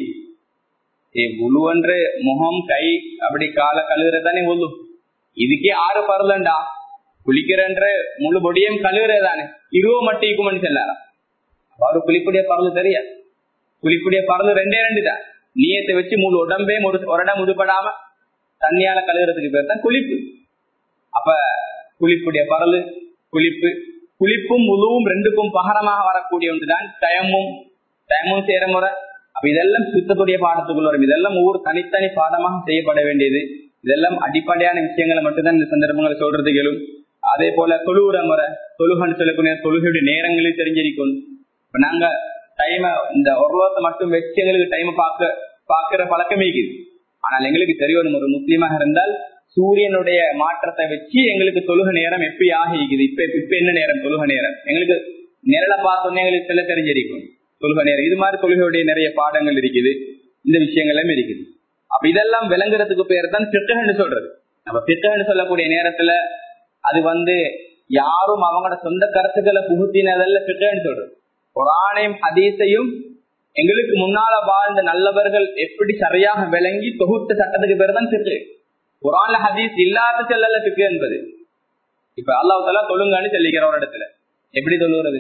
ஏ முழுவன்று முகம் கை அப்படி கால கழுவுறதானே உது இதுக்கே ஆறு பரதண்டா குளிக்கிறன்ற முழு பொடியும் கழுவுறதானே இருவ மட்டும் இருக்கும்னு சொல்லாராம் அவரு குளிப்புடைய பரதல் தெரியா குளிப்புடைய பரதல் ரெண்டே ரெண்டு தான் நீயத்தை வச்சு முழு உடம்பே ஒரு இடம் உடுபடாம தண்ணியால கழுவுறதுக்கு பேர் தான் குளிப்பு அப்ப குளிப்புடைய பரலு குளிப்பு குளிப்பும் முழுவும் ரெண்டுக்கும் பகரமாக வரக்கூடிய ஒன்றுதான் தயமும் தயமும் சேர முறை அப்ப இதெல்லாம் சுத்தத்துடைய பாடத்துக்குள்ள வரும் இதெல்லாம் ஒவ்வொரு தனித்தனி பாடமாக செய்யப்பட வேண்டியது இதெல்லாம் அடிப்படையான விஷயங்களை மட்டும்தான் இந்த சந்தர்ப்பங்களை சொல்றது கேளும் அதே போல தொழுவுற முறை தொழுகன்னு சொல்லக்கூடிய தொழுகையுடைய நேரங்களையும் தெரிஞ்சிருக்கணும் இப்ப நாங்க டைம இந்த ஒரு வாரத்தை மட்டும் வச்சு எங்களுக்கு டைம் பார்க்க பாக்குற பழக்கமே இருக்குது ஆனால் எங்களுக்கு தெரியணும் ஒரு முஸ்லீமாக இருந்தால் சூரியனுடைய மாற்றத்தை வச்சு எங்களுக்கு தொழுக நேரம் எப்படி ஆகிக்குது இப்ப இப்ப என்ன நேரம் தொழுக நேரம் எங்களுக்கு நிரல பார்த்தோன்னே எங்களுக்கு சில தெரிஞ்சிருக்கும் தொழுக நேரம் இது மாதிரி தொழுகையுடைய நிறைய பாடங்கள் இருக்குது இந்த விஷயங்களும் இருக்குது அப்ப இதெல்லாம் விளங்குறதுக்கு பேர் தான் பித்தகன்னு சொல்றது நம்ம பித்தகன்னு சொல்லக்கூடிய நேரத்துல அது வந்து யாரும் அவங்களோட சொந்த கருத்துக்களை புகுத்தினதல்ல பித்தகன்னு சொல்றது குரானையும் ஹதீஸையும் எங்களுக்கு முன்னால வாழ்ந்த நல்லவர்கள் எப்படி சரியாக விளங்கி தொகுத்த சட்டத்துக்கு பேர் தான் பிக்கு குரான்ல ஹதீஸ் இல்லாத செல்லல பிக்கு என்பது இப்ப அல்லாஹால தொழுங்கன்னு சொல்லிக்கிற ஒரு இடத்துல எப்படி தொழுகிறது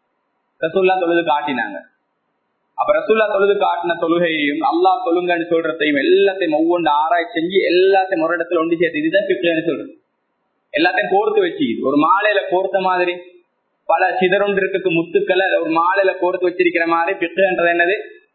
ரசூல்லா தொழுது காட்டினாங்க அப்ப ரசூல்லா தொழுது காட்டின தொழுகையையும் அல்லாஹ் தொழுங்கன்னு சொல்றதையும் எல்லாத்தையும் ஒவ்வொன்று ஆராய்ச்சி செஞ்சு எல்லாத்தையும் ஒரு இடத்துல ஒன்று சேர்த்து இதுதான் பிக்குன்னு சொல்றது எல்லாத்தையும் கோர்த்து வச்சுக்கிது ஒரு மாலையில கோர்த்த மாதிரி பல சிதறொன்று இருக்கு முத்துக்களை ஒரு மாலையில கோர்த்து வச்சிருக்கிற மாதிரி பித்துன்றது என்னது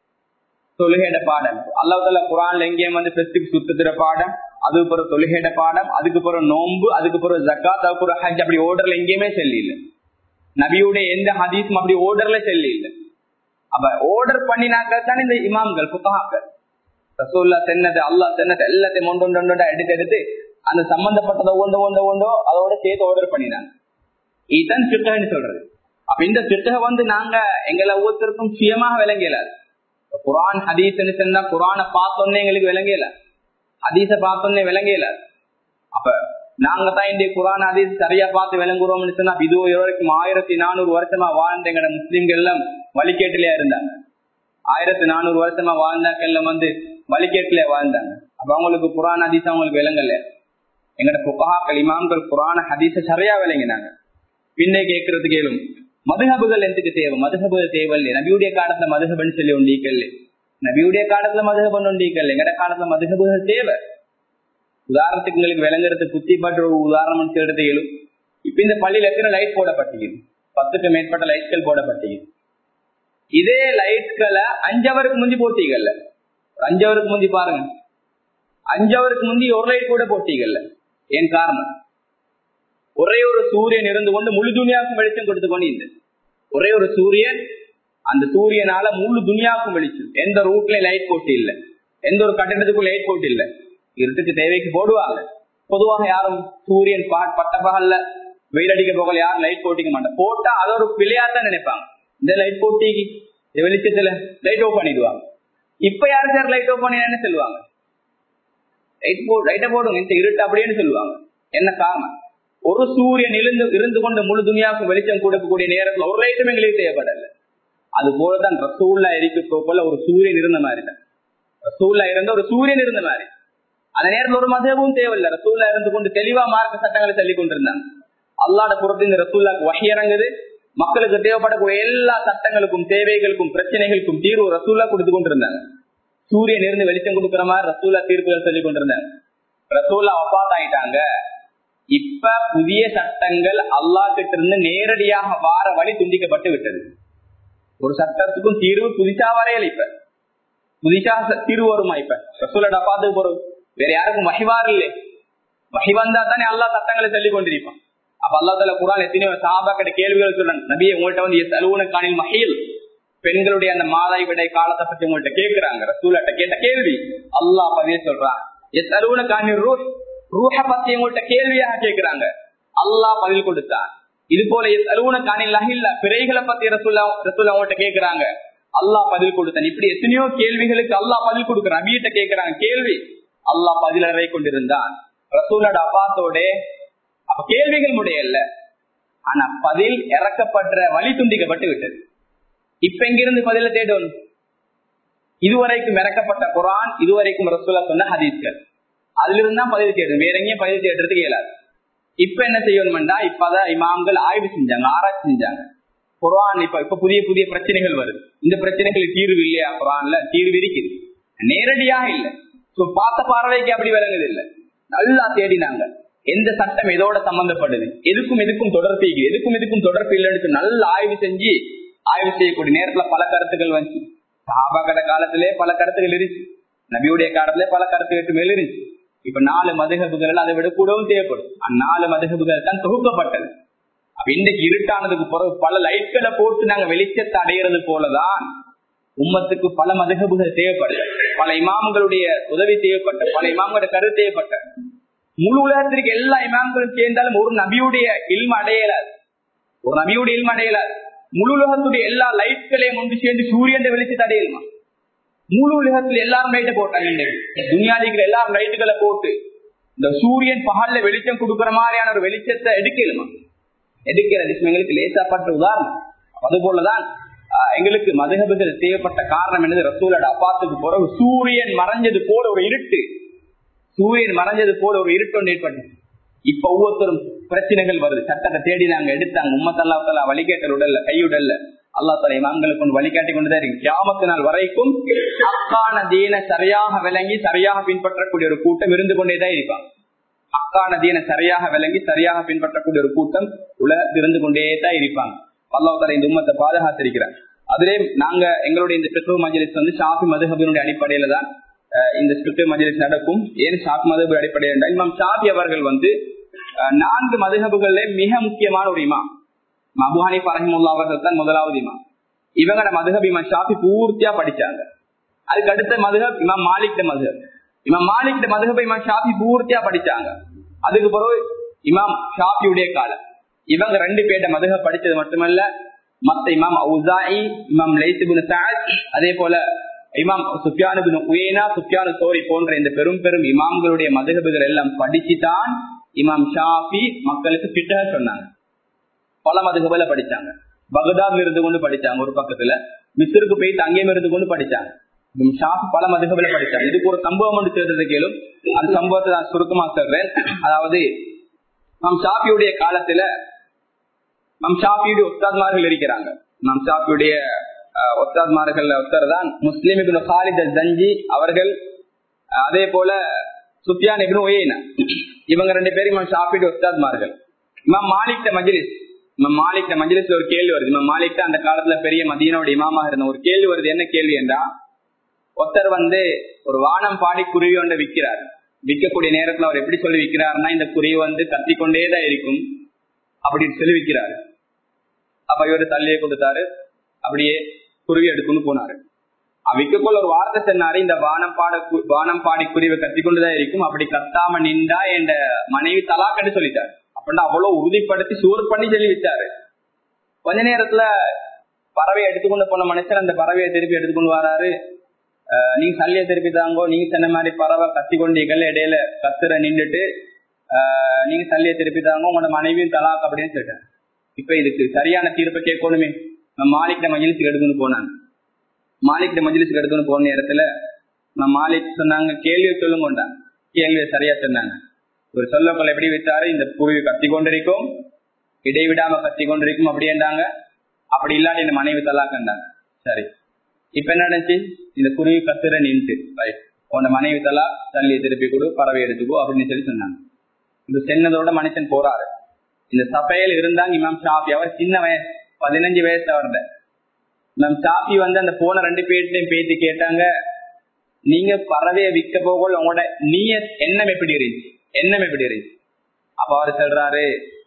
தொழுகையிட பாடம் அல்லாஹால குரான்ல எங்கேயும் வந்து பெஸ்டுக்கு சுத்துற பாடம் அதுக்கு பிறகு தொழுகையிட பாடம் அதுக்கு பிறகு நோன்பு அதுக்கு பிறகு ஜக்காத் அதுக்கு பிறகு ஹஜ் அப்படி ஓர்டர்ல எங்கேயுமே செல்லி இல்லை நபியுடைய எந்த ஹதீஸும் அப்படி ஓர்டர்ல செல்லி இல்லை அப்ப ஓர்டர் பண்ணினாக்கள் தான் இந்த இமாம்கள் புத்தகாக்கள் ரசூல்லா தென்னது அல்லா தென்னது எல்லாத்தையும் ஒன்று ஒன்று ஒன்று எடுத்து எடுத்து அந்த சம்பந்தப்பட்டதை ஒன்று ஒன்று ஒன்றோ அதோட சேர்த்து ஆர்டர் பண்ணினாங்க இதுதான் பித்தகன்னு சொல்றது அப்ப இந்த பித்தக வந்து நாங்க எங்களை ஒவ்வொருத்தருக்கும் சுயமாக விளங்கலாது குரான் ஹதீஸ்ன்னு சொன்னா குரானை பார்த்தோன்னே எங்களுக்கு விளங்கல ஹதீஸ பார்த்தோன்னே விளங்கல அப்ப நாங்க தான் இந்த குரான் ஹதீஸ் சரியா பார்த்து விளங்குறோம்னு சொன்னா இது வரைக்கும் ஆயிரத்தி நானூறு வருஷமா வாழ்ந்த எங்கட முஸ்லிம்கள் எல்லாம் வழிகேட்டிலேயே இருந்தாங்க ஆயிரத்தி நானூறு வருஷமா வாழ்ந்தாக்கெல்லாம் வந்து வழிகேட்டிலே வாழ்ந்தாங்க அப்ப அவங்களுக்கு குரான் ஹதீஸ் அவங்களுக்கு விளங்கல எங்கட புகாக்கள் இமாம்கள் குரான ஹதீஸ சரியா விளங்கினாங்க பின்னே கேட்கறது கேளும் மதுஹபுகள் எதுக்கு தேவை மதுஹபுகள் தேவையில்லை நபியுடைய காலத்துல மதுஹபன் சொல்லி ஒண்டிக்கல் நபியுடைய காலத்துல மதுஹபன் ஒண்டிக்கல் எங்கட காலத்துல மதுஹபுகள் தேவை உதாரணத்துக்கு எங்களுக்கு விளங்குறதுக்கு புத்தி பற்ற ஒரு உதாரணம் சொல்றது கேளும் இப்ப இந்த பள்ளியில எத்தனை லைட் போடப்பட்டீங்க பத்துக்கு மேற்பட்ட லைட்கள் போடப்பட்டீங்க இதே லைட்களை அஞ்சவருக்கு முந்தி போட்டீங்கல்ல அஞ்சவருக்கு முந்தி பாருங்க அஞ்சவருக்கு முந்தி ஒரு லைட் கூட போட்டீங்கல்ல ஏன் காரணம் ஒரே ஒரு சூரியன் இருந்து கொண்டு முழு துணியாவுக்கும் வெளிச்சம் கொடுத்து கொண்டு இந்த ஒரே ஒரு சூரியன் அந்த சூரியனால முழு துணியாவுக்கும் வெளிச்சம் எந்த ரூட்லயும் லைட் போட்டு இல்ல எந்த ஒரு கட்டிடத்துக்கும் லைட் போட்டு இல்ல இருட்டுக்கு தேவைக்கு போடுவாங்க பொதுவாக யாரும் சூரியன் பட்ட பகல்ல வெயில் அடிக்க போகல யாரும் லைட் போட்டிக்க மாட்டாங்க போட்டா அதை ஒரு பிள்ளையாத்தான் நினைப்பாங்க இந்த லைட் போட்டி வெளிச்சத்துல லைட் ஓப் பண்ணிடுவாங்க இப்ப யாரு சார் லைட் ஓப் பண்ணி சொல்லுவாங்க லைட் போ லைட்டை போடுங்க இந்த இருட்டு அப்படின்னு சொல்லுவாங்க என்ன காரணம் ஒரு சூரியன் இருந்து இருந்து கொண்டு முழு துணியாவுக்கு வெளிச்சம் கொடுக்கக்கூடிய நேரத்துல ஒரு லைட்டும் எங்களுக்கு தேவைப்படல அது போலதான் ரசூல்லா எரிக்க போல ஒரு சூரியன் இருந்த மாதிரி தான் ரசூல்லா இருந்த ஒரு சூரியன் இருந்த மாதிரி அந்த நேரத்தில் ஒரு மதமும் தேவையில்லை ரசூல்லா இருந்து கொண்டு தெளிவா மார்க்க சட்டங்களை சொல்லி கொண்டிருந்தாங்க அல்லாட புறத்து இந்த ரசூல்லாக்கு வகை இறங்குது மக்களுக்கு தேவைப்படக்கூடிய எல்லா சட்டங்களுக்கும் தேவைகளுக்கும் பிரச்சனைகளுக்கும் தீர்வு ரசூல்லா கொடுத்து கொண்டிருந்தாங்க சூரியன் இருந்து வெளிச்சம் கொடுக்குற மாதிரி ரசூல்லா தீர்ப்புகள் சொல்லி கொண்டிருந்தாங்க ரசூல்லா ஒப்பாத் ஆயிட்டாங்க இப்ப புதிய சட்டங்கள் அல்லா கிட்ட இருந்து நேரடியாக வார வழி துண்டிக்கப்பட்டு விட்டது ஒரு சட்டத்துக்கும் தீர்வு புதுசா வரையல இப்ப புதுசா தீர்வு வருமா இப்ப ரசூல டப்பாத்துக்கு போறோம் வேற யாருக்கும் வகைவாறு இல்லை வகை வந்தா தானே அல்லா சட்டங்களை சொல்லி கொண்டிருப்பான் அப்ப அல்லா தலா குரான் எத்தனையோ சாபா கிட்ட கேள்விகள் சொல்றேன் நபியை உங்கள்கிட்ட வந்து அலுவன காணில் மகையில் பெண்களுடைய அந்த மாதாய் விடை காலத்தை பத்தி உங்கள்கிட்ட கேட்கிறாங்க ரசூலட்ட கேட்ட கேள்வி அல்லாஹ் பதிய சொல்றான் எஸ் அலுவன காணில் ரூ ரூஹ பத்தி உங்கள்கிட்ட கேள்வியாக கேட்கிறாங்க அல்லாஹ் பதில் கொடுத்தான் இது போல எஸ் அலுவன காணில் அகில்ல பிறைகளை பத்தி ரசூல்லா ரசூல் அவங்கள்ட்ட கேட்கிறாங்க அல்லாஹ் பதில் கொடுத்தான் இப்படி எத்தனையோ கேள்விகளுக்கு அல்லாஹ் பதில் கொடுக்கிறான் நபியிட்ட கேட்கிறாங்க கேள்வி அல்லாஹ் பதில் அறை கொண்டிருந்தான் ரசூலோட அப்பாத்தோட அப்ப கேள்விகள் முடியல ஆனா பதில் இறக்கப்படுற வழி துண்டிக்கப்பட்டு விட்டது இப்ப எங்கிருந்து பதில தேடணும் இதுவரைக்கும் இறக்கப்பட்ட குரான் இதுவரைக்கும் ரசூலா சொன்ன ஹதீஸ்கள் அதுல இருந்து தான் பதிவு தேடும் வேற எங்கேயும் பதிவு தேடுறதுக்கு இயலாது இப்ப என்ன செய்யணும்டா இப்பதான் இமாம்கள் ஆய்வு செஞ்சாங்க ஆராய்ச்சி செஞ்சாங்க குரான் இப்ப இப்ப புதிய புதிய பிரச்சனைகள் வருது இந்த பிரச்சனைகளுக்கு தீர்வு இல்லையா குரான்ல தீர்வு இருக்குது நேரடியாக இல்லை பார்த்த பார்வைக்கு அப்படி விளங்குது இல்லை நல்லா தேடினாங்க எந்த சட்டம் எதோட சம்பந்தப்படுது எதுக்கும் எதுக்கும் தொடர்பு எதுக்கும் எதுக்கும் தொடர்பு இல்லைன்னு நல்ல ஆய்வு செஞ்சு ஆய்வு செய்யக்கூடிய நேரத்துல பல கருத்துக்கள் வந்துச்சு சாபாகட காலத்திலே பல கருத்துகள் இருந்துச்சு நபியுடைய காலத்திலே பல கருத்துக்கள் மேல் இருந்துச்சு இப்ப நாலு மதுகபுகள் அதை விட கூடவும் தேவைப்படும் அந்நாலு மதுகபுகள் தான் தொகுக்கப்பட்டது அப்ப இன்றைக்கு இருட்டானதுக்கு பிறகு பல லைட்களை போட்டு நாங்க வெளிச்சத்தை அடையிறது போலதான் உம்மத்துக்கு பல மதுகபுகள் தேவைப்பட்ட பல இமாம்களுடைய உதவி தேவைப்பட்ட பல இமாம்களோட கருத்து தேவைப்பட்ட முழு உலகத்திற்கு எல்லா இமாம்களும் சேர்ந்தாலும் ஒரு நபியுடைய இல்ம அடையலாது ஒரு நபியுடைய இல்ம அடையலாது முழு உலகத்துடைய எல்லா லைட்களையும் ஒன்று சேர்ந்து சூரியன் வெளிச்சத்தை அடையலுமா முழு உலகத்துல எல்லாரும் லைட்டை போட்டாங்க துணியாதிக்கிற எல்லாரும் லைட்டுகளை போட்டு இந்த சூரியன் பகல்ல வெளிச்சம் கொடுக்குற மாதிரியான ஒரு வெளிச்சத்தை எடுக்கலுமா எடுக்கிறது எங்களுக்கு லேசாப்பட்ட உதாரணம் அது போலதான் எங்களுக்கு மதுகபுகள் தேவைப்பட்ட காரணம் என்னது ரசூலோட அப்பாத்துக்கு பிறகு சூரியன் மறைஞ்சது போல ஒரு இருட்டு சூரியன் மறைஞ்சது போல ஒரு இருட்டு ஒன்று ஏற்பட்டது இப்ப ஒவ்வொருத்தரும் பிரச்சனைகள் வருது சட்டத்தை தேடி நாங்க எடுத்தாங்க உம்மத்தல்லா தலா வழிகேட்டல் உடல்ல கையுடல்ல அல்லா தலை நாங்களுக்கு கொண்டு வழிகாட்டி கொண்டுதான் இருக்கு கியாமத்து நாள் வரைக்கும் அக்கான தீன சரியாக விளங்கி சரியாக பின்பற்றக்கூடிய ஒரு கூட்டம் இருந்து கொண்டேதான் இருப்பாங்க அக்கான தீன சரியாக விளங்கி சரியாக பின்பற்றக்கூடிய ஒரு கூட்டம் உலகத்தில் இருந்து கொண்டே தான் இருப்பாங்க அல்லாஹ் தலை இந்த உம்மத்தை பாதுகாத்திருக்கிறார் அதிலே நாங்க எங்களுடைய இந்த பிரித்துவ மஜலிஸ் வந்து ஷாஃபி மதுஹபினுடைய அடிப்படையில தான் இந்த ஸ்பிரித்துவ மஜலிஸ் நடக்கும் ஏன் ஷாஃபி மதுஹபு அடிப்படையில் இமாம் ஷாஃபி அவர்கள் வந்து நான்கு மதுஹபுகள்ல மிக முக்கியமான ஒரு இமாம் மபுஹானி பரஹிமுல்லா அவர்கள் தான் முதலாவது இமாம் இவங்களோட மதுஹப் இமாம் ஷாஃபி பூர்த்தியா படிச்சாங்க அதுக்கு அடுத்த மதுஹப் இமாம் மாலிக் மதுஹப் இமாம் மாலிக் மதுஹப் இமாம் ஷாஃபி பூர்த்தியா படிச்சாங்க அதுக்கு பிறகு இமாம் ஷாஃபியுடைய காலம் இவங்க ரெண்டு பேர்ட்ட மதுக படிச்சது மட்டுமல்ல மத்த இமாம் அவுசாயி இமாம் லைசுபின் சாத் அதே போல இமாம் சுஃபியானுபின் உயனா சுஃபியானு சோரி போன்ற இந்த பெரும் பெரும் இமாம்களுடைய மதுகபுகள் எல்லாம் படிச்சுதான் இமாம் ஷாஃபி மக்களுக்கு கிட்ட சொன்னாங்க பல மதுகபல படிச்சாங்க பகதாத்ல இருந்து கொண்டு படிச்சாங்க ஒரு பக்கத்துல மிஸ்ருக்கு போயிட்டு அங்கேயும் இருந்து கொண்டு படிச்சாங்க ஷாஃபி பல மதுகபல படிச்சாங்க இதுக்கு ஒரு சம்பவம் ஒன்று சேர்ந்தது கேளும் அந்த சம்பவத்தை நான் சுருக்கமா சொல்றேன் அதாவது நம் ஷாஃபியுடைய காலத்துல நம் ஷாஃபியுடைய ஒத்தாத்மார்கள் இருக்கிறாங்க நம் ஷாஃபியுடைய ஒத்தாத்மார்கள் ஒருத்தர் தான் முஸ்லிம் இபின் ஹாலித் ஜஞ்சி அவர்கள் அதே போல சுஃபியான் இபின் ஒயின இவங்க ரெண்டு பேரும் இமாம் ஷாஃபியுடைய ஒத்தாத்மார்கள் இமாம் மாலிக் மஜ்லிஸ் இமாம் மாலிக் மஜ்லிஸ்ல ஒரு கேள்வி வருது இமாம் மாலிக் அந்த காலத்துல பெரிய மதியனோட இமாமாக இருந்த ஒரு கேள்வி வருது என்ன கேள்வி என்றா ஒருத்தர் வந்து ஒரு வானம் பாடி குருவி ஒன்று விற்கிறார் விற்கக்கூடிய நேரத்துல அவர் எப்படி சொல்லி விற்கிறாருன்னா இந்த குருவி வந்து கத்திக்கொண்டேதான் இருக்கும் அப்படின்னு சொல்லி விற்கிறாரு அப்ப இவரு தள்ளியை கொடுத்தாரு அப்படியே குருவி எடுக்கணும்னு போனாரு விற்கக்குள்ள ஒரு வார்த்தை சொன்னாரு இந்த வானம் பாட வானம் பாடி குருவை கத்திக்கொண்டுதான் இருக்கும் அப்படி கத்தாம நின்றா என் மனைவி தலாக்கட்டு சொல்லிட்டாரு அப்படின்னா அவ்வளவு உறுதிப்படுத்தி சூர் பண்ணி சொல்லி வச்சாரு கொஞ்ச நேரத்துல பறவையை எடுத்துக்கொண்டு போன மனுஷன் அந்த பறவையை திருப்பி எடுத்துக்கொண்டு வராரு நீங்க சல்லிய திருப்பி தாங்கோ நீங்க சொன்ன மாதிரி பறவை கத்தி கொண்டீர்கள் இடையில கத்துற நின்றுட்டு நீங்க சல்லிய திருப்பி தாங்கோ உங்களோட மனைவியும் தலாக் அப்படின்னு சொல்லிட்டேன் இப்ப இதுக்கு சரியான தீர்ப்பை கேட்கணுமே நான் மாலிக்கிட்ட மஜிலிசுக்கு எடுத்துன்னு போனாங்க மாலிக்கிட்ட மஜிலிசுக்கு எடுத்துன்னு போன நேரத்துல நான் மாலிக் சொன்னாங்க கேள்வியை சொல்லுங்கோண்டாங்க கேள்வியை சரியா சொன்னாங்க ஒரு சொல்லப்பல் எப்படி வித்தாரு இந்த குருவி கத்தி கொண்டிருக்கும் இடைவிடாம கத்தி கொண்டிருக்கும் அப்படின்றாங்க அப்படி இல்லாட்டி இந்த மனைவி தலாக்கண்டாங்க சரி இப்ப என்ன நடந்துச்சு இந்த குருவி கத்துற நின்று ரைட் உன மனைவி தலா தள்ளியை திருப்பி கொடு பறவை எடுத்துக்கோ அப்படின்னு சொல்லி சொன்னாங்க இது சென்னதோட மனுஷன் போறாரு இந்த சபையில் இருந்தாங்க இமாம் ஷாஃபி அவர் சின்ன வயசு பதினஞ்சு வயசு அவர்த இமாம் ஷாஃபி வந்து அந்த போன ரெண்டு பேர்ட்டையும் பேசி கேட்டாங்க நீங்க பறவையை விற்க போக உங்களோட நீய எண்ணம் எப்படி இருந்துச்சு எண்ணம் எப்படி இருந்துச்சு அப்ப அவர் சொல்றாரு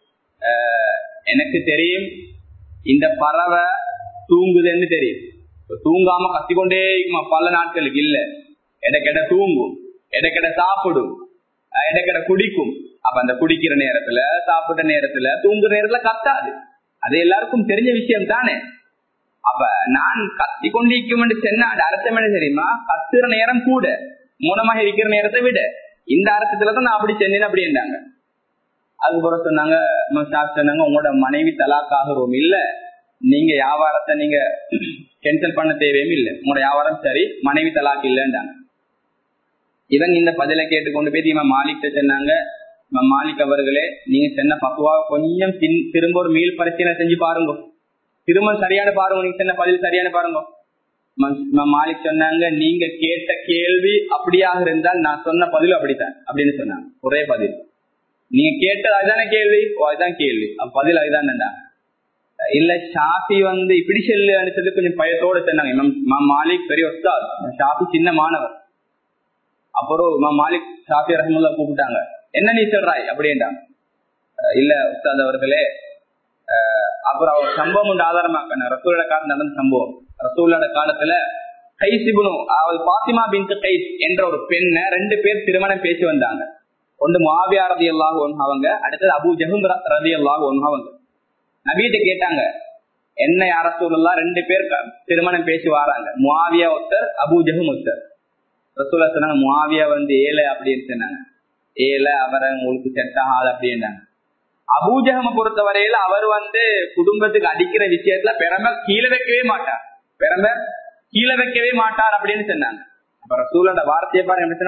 எனக்கு தெரியும் இந்த பறவை தூங்குதுன்னு தெரியும் தூங்காம கத்திக்கொண்டே பல நாட்களுக்கு இல்ல எடக்கெட தூங்கும் எடக்கெட சாப்பிடும் எடக்கெட குடிக்கும் அப்ப அந்த குடிக்கிற நேரத்துல சாப்பிட்ட நேரத்துல தூங்குற நேரத்துல கத்தாது அது எல்லாருக்கும் தெரிஞ்ச விஷயம் தானே அப்ப நான் கத்தி கொண்டிருக்கும் என்று சொன்ன அர்த்தம் என்ன தெரியுமா கத்துற நேரம் கூட மூலமாக இருக்கிற நேரத்தை விட இந்த அர்த்தத்துலதான் நான் அப்படி செஞ்சேன் அப்படின்றாங்க அதுக்கப்புறம் சொன்னாங்க சொன்னாங்க உங்களோட மனைவி தலாக்காகிறோம் இல்ல நீங்க வியாபாரத்தை நீங்க கேன்சல் பண்ண தேவையும் இல்லை உங்களோட வியாபாரம் சரி மனைவி தலாக்கு இல்லைன்றாங்க இவன் இந்த பதில கேட்டு கொண்டு போய் இவன் மாலிக் சொன்னாங்க மாலிக் அவர்களே நீங்க சொன்ன பக்குவா கொஞ்சம் திரும்ப ஒரு மீள் பரிசீலனை செஞ்சு பாருங்க திரும்ப சரியான பாருங்க நீங்க சொன்ன பதில் சரியான பாருங்க மாலிக் சொன்னாங்க நீங்க கேட்ட கேள்வி அப்படியாக இருந்தால் நான் சொன்ன பதில் அப்படித்தான் அப்படின்னு சொன்னாங்க ஒரே பதில் நீங்க கேட்டது அதுதானே கேள்வி அதுதான் கேள்வி பதில் அதுதான் இல்ல ஷாஃபி வந்து இப்படி செல்லு அனுப்பிச்சது கொஞ்சம் பயத்தோட சொன்னாங்க மாலிக் பெரிய ஒஸ்தாத் ஷாஃபி சின்ன மாணவர் அப்புறம் மாலிக் ஷாஃபி ரஹமுல்லா கூப்பிட்டாங்க என்ன நீ சொல்றாய் அப்படின்றாங்க இல்ல உஸ்தாத் அவர்களே அப்புறம் அவர் சம்பவம் உண்டு ஆதாரமாக்க ரசூலோட காலத்துல நடந்த சம்பவம் ரசூலோட காலத்துல கைசிபுனும் அதாவது பாத்திமா பின் கைஸ் என்ற ஒரு பெண்ணை ரெண்டு பேர் திருமணம் பேசி வந்தாங்க ஒன்று மாவியா ரதி அல்லாஹ் அவங்க அடுத்தது அபு ஜஹும் ரதி அல்லாஹ் அவங்க நபீட்ட கேட்டாங்க என்ன யார சூழல்லாம் ரெண்டு பேர் திருமணம் பேசி வராங்க முவாவியா ஒருத்தர் அபு ஜஹும் ஒருத்தர் ரசூலா சொன்னாங்க முவாவியா வந்து ஏழை அப்படின்னு சொன்னாங்க ஏழை அவரை உங்களுக்கு செட் ஆகாது அப்படின்னாங்க அபூஜகம பொறுத்தவரையில அவர் வந்து குடும்பத்துக்கு அடிக்கிற விஷயத்துல பெரம்ப கீழே வைக்கவே மாட்டார் பெரம்ப கீழே வைக்கவே மாட்டார் அப்படின்னு சொன்னாங்க அப்ப ரசூலோட வார்த்தையை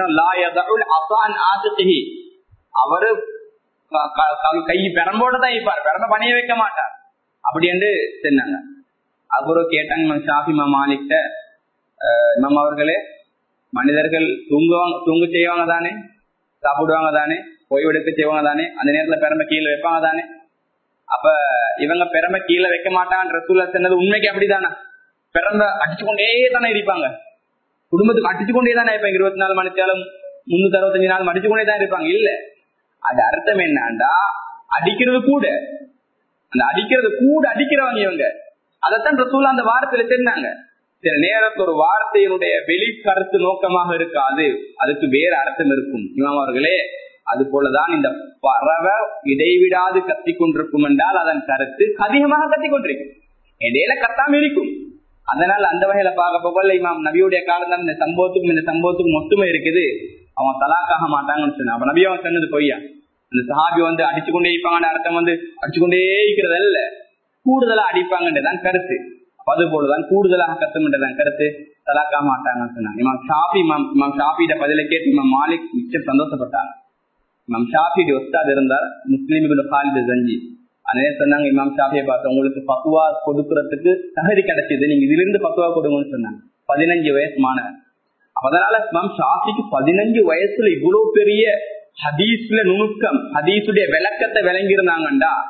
பாருங்க அவரு கை பெரம்போட தான் இருப்பார் பெரம்ப பணிய வைக்க மாட்டார் அப்படி என்று சொன்னாங்க அப்புறம் கேட்டாங்க ஷாஃபி மாலிக்ட நம்ம அவர்களே மனிதர்கள் தூங்குவாங்க தூங்க செய்வாங்க தானே சாப்பிடுவாங்க தானே ஓய்வெடுக்க செய்வாங்க தானே அந்த நேரத்துல பெருமை கீழே வைப்பாங்க தானே அப்ப இவங்க பெருமை கீழே வைக்க மாட்டான்ற சூழல் சொன்னது உண்மைக்கு அப்படிதானே பிறந்த அடிச்சு கொண்டே தானே இருப்பாங்க குடும்பத்துக்கு அடிச்சு கொண்டே தானே இருப்பாங்க இருபத்தி நாலு மணித்தாலும் முன்னூத்தி அறுபத்தஞ்சு நாள் அடிச்சு கொண்டே தான் இருப்பாங்க இல்ல அது அர்த்தம் என்னண்டா அடிக்கிறது கூட அந்த அடிக்கிறது கூட அடிக்கிறவங்க இவங்க அதைத்தான் ரசூல் அந்த வார்த்தையில தெரிஞ்சாங்க சில நேரத்தில் ஒரு வார்த்தையினுடைய வெளி கருத்து நோக்கமாக இருக்காது அதுக்கு வேற அர்த்தம் இருக்கும் இமாம் அவர்களே அது போலதான் இந்த பறவை இடைவிடாது கத்தி கொண்டிருக்கும் என்றால் அதன் கருத்து அதிகமாக கத்தி கொண்டிருக்கும் இடையில கத்தாம இருக்கும் அதனால அந்த வகையில பார்க்க போகல இமாம் நபியுடைய காலம் இந்த சம்பவத்துக்கும் இந்த சம்பவத்துக்கும் மொத்தமே இருக்குது அவன் தலாக்காக மாட்டாங்கன்னு சொன்னான் அப்ப நபி அவன் சொன்னது பொய்யா இந்த சஹாபி வந்து அடிச்சு கொண்டே இருப்பாங்கன்னு அர்த்தம் வந்து அடிச்சு கொண்டே இருக்கிறது அல்ல கூடுதலா அடிப்பாங்கன்றதான் கருத்து அது போலதான் கூடுதலாக கத்துமென்றதான் கருத்து தலாக்கா மாட்டாங்கன்னு சொன்னாங்க இமாம் ஷாஃபி இமாம் ஷாஃபியிட பதில கேட்டு இமாம் மாலிக் மிச்சம் சந்தோஷப்பட்டாங்க இமாம் ஷாஃபியுடைய ஒஸ்தாத் இருந்தார் முஸ்லீம் ஹாலிது ஜஞ்சி அதே சொன்னாங்க இமாம் ஷாஃபியை பார்த்து உங்களுக்கு பக்குவா கொடுக்கறதுக்கு தகுதி கிடைச்சது நீங்க இதுல இருந்து பக்குவா கொடுங்கன்னு சொன்னாங்க பதினஞ்சு வயசு மாணவன் அதனால இமாம் ஷாஃபிக்கு பதினஞ்சு வயசுல இவ்வளவு பெரிய ஹதீஸ்ல நுணுக்கம் ஹதீஸுடைய விளக்கத்தை விளங்கி இருந்தாங்கண்டா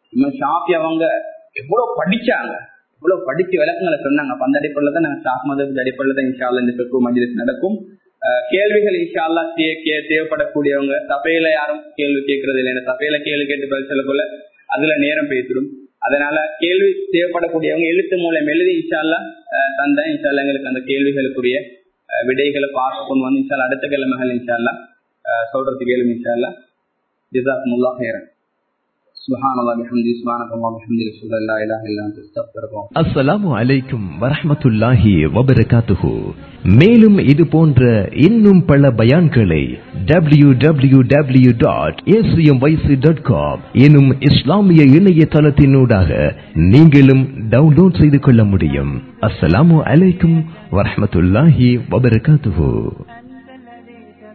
இவன் ஷாஃபி அவங்க எவ்வளவு படிச்சாங்க எவ்வளவு படிச்சு விளக்கங்களை சொன்னாங்க அப்ப அந்த அடிப்படையில தான் நாங்க ஷாஃப் மதத்துக்கு அடிப்படையில தான் இன்ஷால்லா இந்த சொற்கு மஜ்லிஸ் நடக்கும் அஹ் கேள்விகள் இன்ஷால்லா தே- கே- தேவைப்படக்கூடியவங்க சபையில யாரும் கேள்வி கேட்கறது இல்லை ஏன்னா சபையில கேள்வி கேட்டு பதில் சொல்ல போல அதுல நேரம் பேசிடும் அதனால கேள்வி தேவைப்படக்கூடியவங்க எழுத்து மூலம் எழுதி இன்ஷால்லா அஹ் தந்தேன் இன்ஷால்லா எங்களுக்கு அந்த கேள்விகளுக்குரிய அஹ் விடைகளை பார்த்து கொண்டு வந்து இன்ஷால்லா அடுத்த கிழமைகள் இன்ஷால்லா அஹ் சொல்றதுக்கு கேள்வி இன்ஷால்லா ஜிசாக்குமுல்லா ஹேரன் سبحان الله بحمده سبحانك اللهم وبحمدك اشهد ان لا اله الا انت استغفرك واتوب إليك. அஸ்ஸலாமு அலைக்கும் வரஹ்மத்துல்லாஹி வபரகாத்துஹு மேலும் இது போன்ற இன்னும் பல பயான்களை W W W dot dot com எனும் இஸ்லாமிய இணையதளத்தினூடாக நீங்களும் டவுன்லோட் செய்து கொள்ள முடியும் அஸ்ஸலாமு அலைக்கும் வரஹ்மத்துல்லாஹி வபரகாத்துஹு